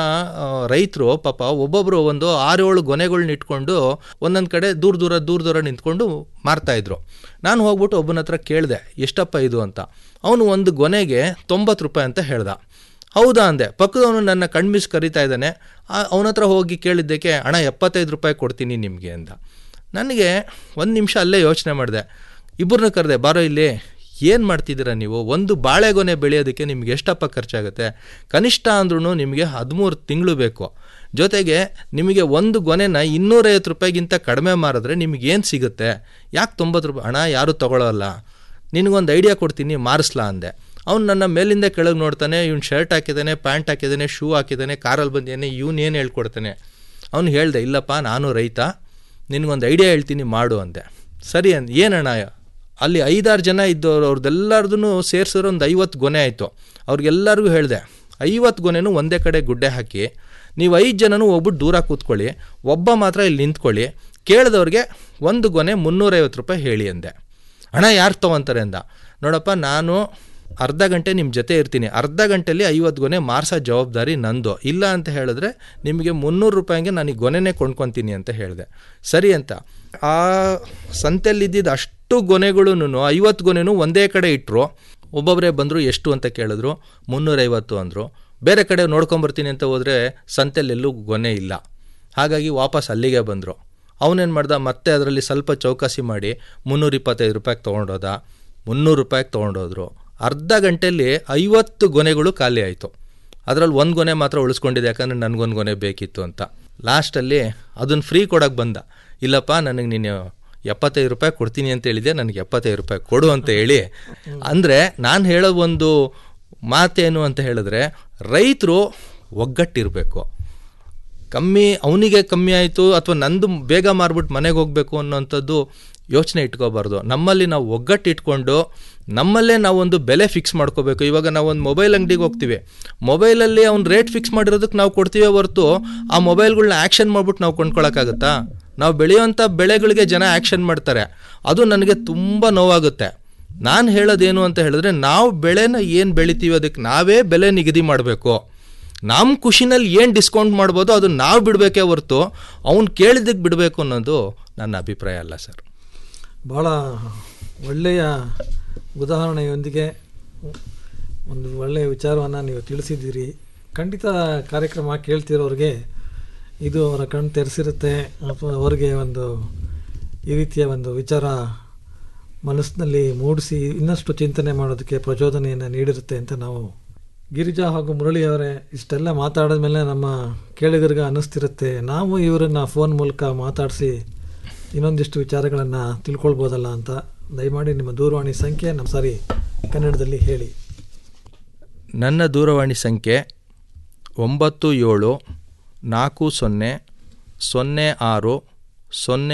S14: ರೈತರು ಪಾಪ ಒಬ್ಬೊಬ್ಬರು ಒಂದು ಆರು ಏಳು ಗೊನೆಗಳ್ನ ಇಟ್ಕೊಂಡು ಒಂದೊಂದು ಕಡೆ ದೂರ ದೂರ ದೂರ ದೂರ ನಿಂತ್ಕೊಂಡು ಮಾರ್ತಾಯಿದ್ರು ನಾನು ಹೋಗ್ಬಿಟ್ಟು ಒಬ್ಬನ ಹತ್ರ ಕೇಳಿದೆ ಎಷ್ಟಪ್ಪ ಇದು ಅಂತ ಅವನು ಒಂದು ಗೊನೆಗೆ ತೊಂಬತ್ತು ರೂಪಾಯಿ ಅಂತ ಹೇಳ್ದ ಹೌದಾ ಅಂದೆ ಪಕ್ಕದವನು ನನ್ನ ಕಣ್ಮಿಸ್ ಕರಿತಾ ಇದ್ದಾನೆ ಅವನ ಹತ್ರ ಹೋಗಿ ಕೇಳಿದ್ದಕ್ಕೆ ಹಣ ಎಪ್ಪತ್ತೈದು ರೂಪಾಯಿ ಕೊಡ್ತೀನಿ ನಿಮಗೆ ಅಂತ ನನಗೆ ಒಂದು ನಿಮಿಷ ಅಲ್ಲೇ ಯೋಚನೆ ಮಾಡಿದೆ ಇಬ್ಬರನ್ನ ಕರೆದೆ ಬಾರೋ ಇಲ್ಲಿ ಏನು ಮಾಡ್ತಿದ್ದೀರಾ ನೀವು ಒಂದು ಬಾಳೆಗೊನೆ ಬೆಳೆಯೋದಕ್ಕೆ ನಿಮ್ಗೆ ಎಷ್ಟಪ್ಪ ಖರ್ಚಾಗುತ್ತೆ ಕನಿಷ್ಠ ಅಂದ್ರೂ ನಿಮಗೆ ಹದಿಮೂರು ತಿಂಗಳು ಬೇಕು ಜೊತೆಗೆ ನಿಮಗೆ ಒಂದು ಗೊನೆನ ಇನ್ನೂರೈವತ್ತು ರೂಪಾಯಿಗಿಂತ ಕಡಿಮೆ ಮಾರಿದ್ರೆ ನಿಮಗೇನು ಸಿಗುತ್ತೆ ಯಾಕೆ ತೊಂಬತ್ತು ರೂಪಾಯಿ ಹಣ ಯಾರೂ ತೊಗೊಳ್ಳೋಲ್ಲ ನಿನಗೊಂದು ಐಡಿಯಾ ಕೊಡ್ತೀನಿ ಮಾರಿಸ್ಲಾ ಅಂದೆ ಅವ್ನು ನನ್ನ ಮೇಲಿಂದ ಕೆಳಗೆ ನೋಡ್ತಾನೆ ಇವ್ನು ಶರ್ಟ್ ಹಾಕಿದ್ದಾನೆ ಪ್ಯಾಂಟ್ ಹಾಕಿದ್ದಾನೆ ಶೂ ಹಾಕಿದ್ದಾನೆ ಕಾರಲ್ಲಿ ಬಂದಿದ್ದಾನೆ ಇವ್ನು ಏನು ಹೇಳ್ಕೊಡ್ತಾನೆ ಅವ್ನು ಹೇಳ್ದೆ ಇಲ್ಲಪ್ಪ ನಾನು ರೈತ ನಿನಗೊಂದು ಐಡಿಯಾ ಹೇಳ್ತೀನಿ ಮಾಡು ಅಂದೆ ಸರಿ ಅಂದ್ ಏನಣ್ಣ ಅಲ್ಲಿ ಐದಾರು ಜನ ಇದ್ದವ್ರು ಅವ್ರದ್ದೆಲ್ಲರದೂ ಸೇರಿಸಿದ್ರೆ ಒಂದು ಐವತ್ತು ಗೊನೆ ಆಯಿತು ಅವ್ರಿಗೆಲ್ಲರಿಗೂ ಹೇಳಿದೆ ಐವತ್ತು ಗೊನೆನೂ ಒಂದೇ ಕಡೆ ಗುಡ್ಡೆ ಹಾಕಿ ನೀವು ಐದು ಜನನೂ ಹೋಗ್ಬಿಟ್ಟು ದೂರ ಕೂತ್ಕೊಳ್ಳಿ ಒಬ್ಬ ಮಾತ್ರ ಇಲ್ಲಿ ನಿಂತ್ಕೊಳ್ಳಿ ಕೇಳಿದವ್ರಿಗೆ ಒಂದು ಗೊನೆ ಮುನ್ನೂರೈವತ್ತು ರೂಪಾಯಿ ಹೇಳಿ ಅಂದೆ ಹಣ ಯಾರು ತೊಗೊತಾರೆ ಅಂದ ನೋಡಪ್ಪ ನಾನು ಅರ್ಧ ಗಂಟೆ ನಿಮ್ಮ ಜೊತೆ ಇರ್ತೀನಿ ಅರ್ಧ ಗಂಟೆಯಲ್ಲಿ ಐವತ್ತು ಗೊನೆ ಮಾರ್ಸೋ ಜವಾಬ್ದಾರಿ ನಂದು ಇಲ್ಲ ಅಂತ ಹೇಳಿದ್ರೆ ನಿಮಗೆ ಮುನ್ನೂರು ರೂಪಾಯಿಗೆ ನಾನು ಈ ಗೊನೆನೇ ಕೊಂಡ್ಕೊತೀನಿ ಅಂತ ಹೇಳಿದೆ ಸರಿ ಅಂತ ಆ ಸಂತೆಯಲ್ಲಿದ್ದಿದ್ದು ಅಷ್ಟು ಗೊನೆಗಳೂ ಐವತ್ತು ಗೊನೆನೂ ಒಂದೇ ಕಡೆ ಇಟ್ಟರು ಒಬ್ಬೊಬ್ಬರೇ ಬಂದರು ಎಷ್ಟು ಅಂತ ಕೇಳಿದ್ರು ಮುನ್ನೂರೈವತ್ತು ಅಂದರು ಬೇರೆ ಕಡೆ ನೋಡ್ಕೊಂಬರ್ತೀನಿ ಅಂತ ಹೋದರೆ ಸಂತೆಯಲ್ಲೆಲ್ಲೂ ಗೊನೆ ಇಲ್ಲ ಹಾಗಾಗಿ ವಾಪಸ್ ಅಲ್ಲಿಗೆ ಬಂದರು ಅವನೇನು ಮಾಡ್ದ ಮತ್ತೆ ಅದರಲ್ಲಿ ಸ್ವಲ್ಪ ಚೌಕಾಸಿ ಮಾಡಿ ಮುನ್ನೂರ ಇಪ್ಪತ್ತೈದು ರೂಪಾಯಿಗೆ ತೊಗೊಂಡೋದ ಮುನ್ನೂರು ರೂಪಾಯಿಗೆ ತೊಗೊಂಡೋದ್ರು ಅರ್ಧ ಗಂಟೆಯಲ್ಲಿ ಐವತ್ತು ಗೊನೆಗಳು ಖಾಲಿ ಆಯಿತು ಅದರಲ್ಲಿ ಒಂದು ಗೊನೆ ಮಾತ್ರ ಉಳಿಸ್ಕೊಂಡಿದ್ದೆ ಯಾಕಂದರೆ ನನಗೊಂದು ಗೊನೆ ಬೇಕಿತ್ತು ಅಂತ ಲಾಸ್ಟಲ್ಲಿ ಅದನ್ನು ಫ್ರೀ ಕೊಡೋಕ್ಕೆ ಬಂದ ಇಲ್ಲಪ್ಪ ನನಗೆ ನೀನು ಎಪ್ಪತ್ತೈದು ರೂಪಾಯಿ ಕೊಡ್ತೀನಿ ಅಂತ ಹೇಳಿದೆ ನನಗೆ ಎಪ್ಪತ್ತೈದು ರೂಪಾಯಿ ಕೊಡು ಅಂತ ಹೇಳಿ ಅಂದರೆ ನಾನು ಹೇಳೋ ಒಂದು ಮಾತೇನು ಅಂತ ಹೇಳಿದ್ರೆ ರೈತರು ಒಗ್ಗಟ್ಟಿರಬೇಕು ಕಮ್ಮಿ ಅವನಿಗೆ ಕಮ್ಮಿ ಆಯಿತು ಅಥವಾ ನಂದು ಬೇಗ ಮಾರ್ಬಿಟ್ಟು ಮನೆಗೆ ಹೋಗಬೇಕು ಅನ್ನೋಂಥದ್ದು ಯೋಚನೆ ಇಟ್ಕೋಬಾರ್ದು ನಮ್ಮಲ್ಲಿ ನಾವು ಒಗ್ಗಟ್ಟು ಇಟ್ಕೊಂಡು ನಮ್ಮಲ್ಲೇ ನಾವು ಒಂದು ಬೆಲೆ ಫಿಕ್ಸ್ ಮಾಡ್ಕೋಬೇಕು ಇವಾಗ ನಾವು ಒಂದು ಮೊಬೈಲ್ ಅಂಗಡಿಗೆ ಹೋಗ್ತೀವಿ ಮೊಬೈಲಲ್ಲಿ ಅವ್ನು ರೇಟ್ ಫಿಕ್ಸ್ ಮಾಡಿರೋದಕ್ಕೆ ನಾವು ಕೊಡ್ತೀವಿ ಹೊರತು ಆ ಮೊಬೈಲ್ಗಳ್ನ ಆ್ಯಕ್ಷನ್ ಮಾಡ್ಬಿಟ್ಟು ನಾವು ಕೊಂಡ್ಕೊಳಕ್ಕಾಗತ್ತಾ ನಾವು ಬೆಳೆಯುವಂಥ ಬೆಳೆಗಳಿಗೆ ಜನ ಆ್ಯಕ್ಷನ್ ಮಾಡ್ತಾರೆ ಅದು ನನಗೆ ತುಂಬ ನೋವಾಗುತ್ತೆ ನಾನು ಹೇಳೋದೇನು ಅಂತ ಹೇಳಿದ್ರೆ ನಾವು ಬೆಳೆನ ಏನು ಬೆಳಿತೀವಿ ಅದಕ್ಕೆ ನಾವೇ ಬೆಲೆ ನಿಗದಿ ಮಾಡಬೇಕು ನಮ್ಮ ಖುಷಿನಲ್ಲಿ ಏನು ಡಿಸ್ಕೌಂಟ್ ಮಾಡ್ಬೋದು ಅದು ನಾವು ಬಿಡಬೇಕೇ ಹೊರತು ಅವ್ನು ಕೇಳಿದ್ದಕ್ಕೆ ಬಿಡಬೇಕು ಅನ್ನೋದು ನನ್ನ ಅಭಿಪ್ರಾಯ ಅಲ್ಲ ಸರ್
S13: ಭಾಳ ಒಳ್ಳೆಯ ಉದಾಹರಣೆಯೊಂದಿಗೆ ಒಂದು ಒಳ್ಳೆಯ ವಿಚಾರವನ್ನು ನೀವು ತಿಳಿಸಿದ್ದೀರಿ ಖಂಡಿತ ಕಾರ್ಯಕ್ರಮ ಕೇಳ್ತಿರೋರಿಗೆ ಇದು ಅವರ ಕಣ್ಣು ತೆರೆಸಿರುತ್ತೆ ಅಥವಾ ಅವರಿಗೆ ಒಂದು ಈ ರೀತಿಯ ಒಂದು ವಿಚಾರ ಮನಸ್ಸಿನಲ್ಲಿ ಮೂಡಿಸಿ ಇನ್ನಷ್ಟು ಚಿಂತನೆ ಮಾಡೋದಕ್ಕೆ ಪ್ರಚೋದನೆಯನ್ನು ನೀಡಿರುತ್ತೆ ಅಂತ ನಾವು ಗಿರಿಜಾ ಹಾಗೂ ಮುರಳಿ ಅವರೇ ಇಷ್ಟೆಲ್ಲ ಮಾತಾಡಿದ ಮೇಲೆ ನಮ್ಮ ಕೇಳಿಗರಿಗೆ ಅನ್ನಿಸ್ತಿರುತ್ತೆ ನಾವು ಇವರನ್ನು ಫೋನ್ ಮೂಲಕ ಮಾತಾಡಿಸಿ ಇನ್ನೊಂದಿಷ್ಟು ವಿಚಾರಗಳನ್ನು ತಿಳ್ಕೊಳ್ಬೋದಲ್ಲ ಅಂತ ದಯಮಾಡಿ ನಿಮ್ಮ ದೂರವಾಣಿ ಸಂಖ್ಯೆ ನಮ್ಮ ಸಾರಿ ಕನ್ನಡದಲ್ಲಿ ಹೇಳಿ
S14: ನನ್ನ ದೂರವಾಣಿ ಸಂಖ್ಯೆ ಒಂಬತ್ತು ಏಳು ನಾಲ್ಕು ಸೊನ್ನೆ ಸೊನ್ನೆ ಆರು ಸೊನ್ನೆ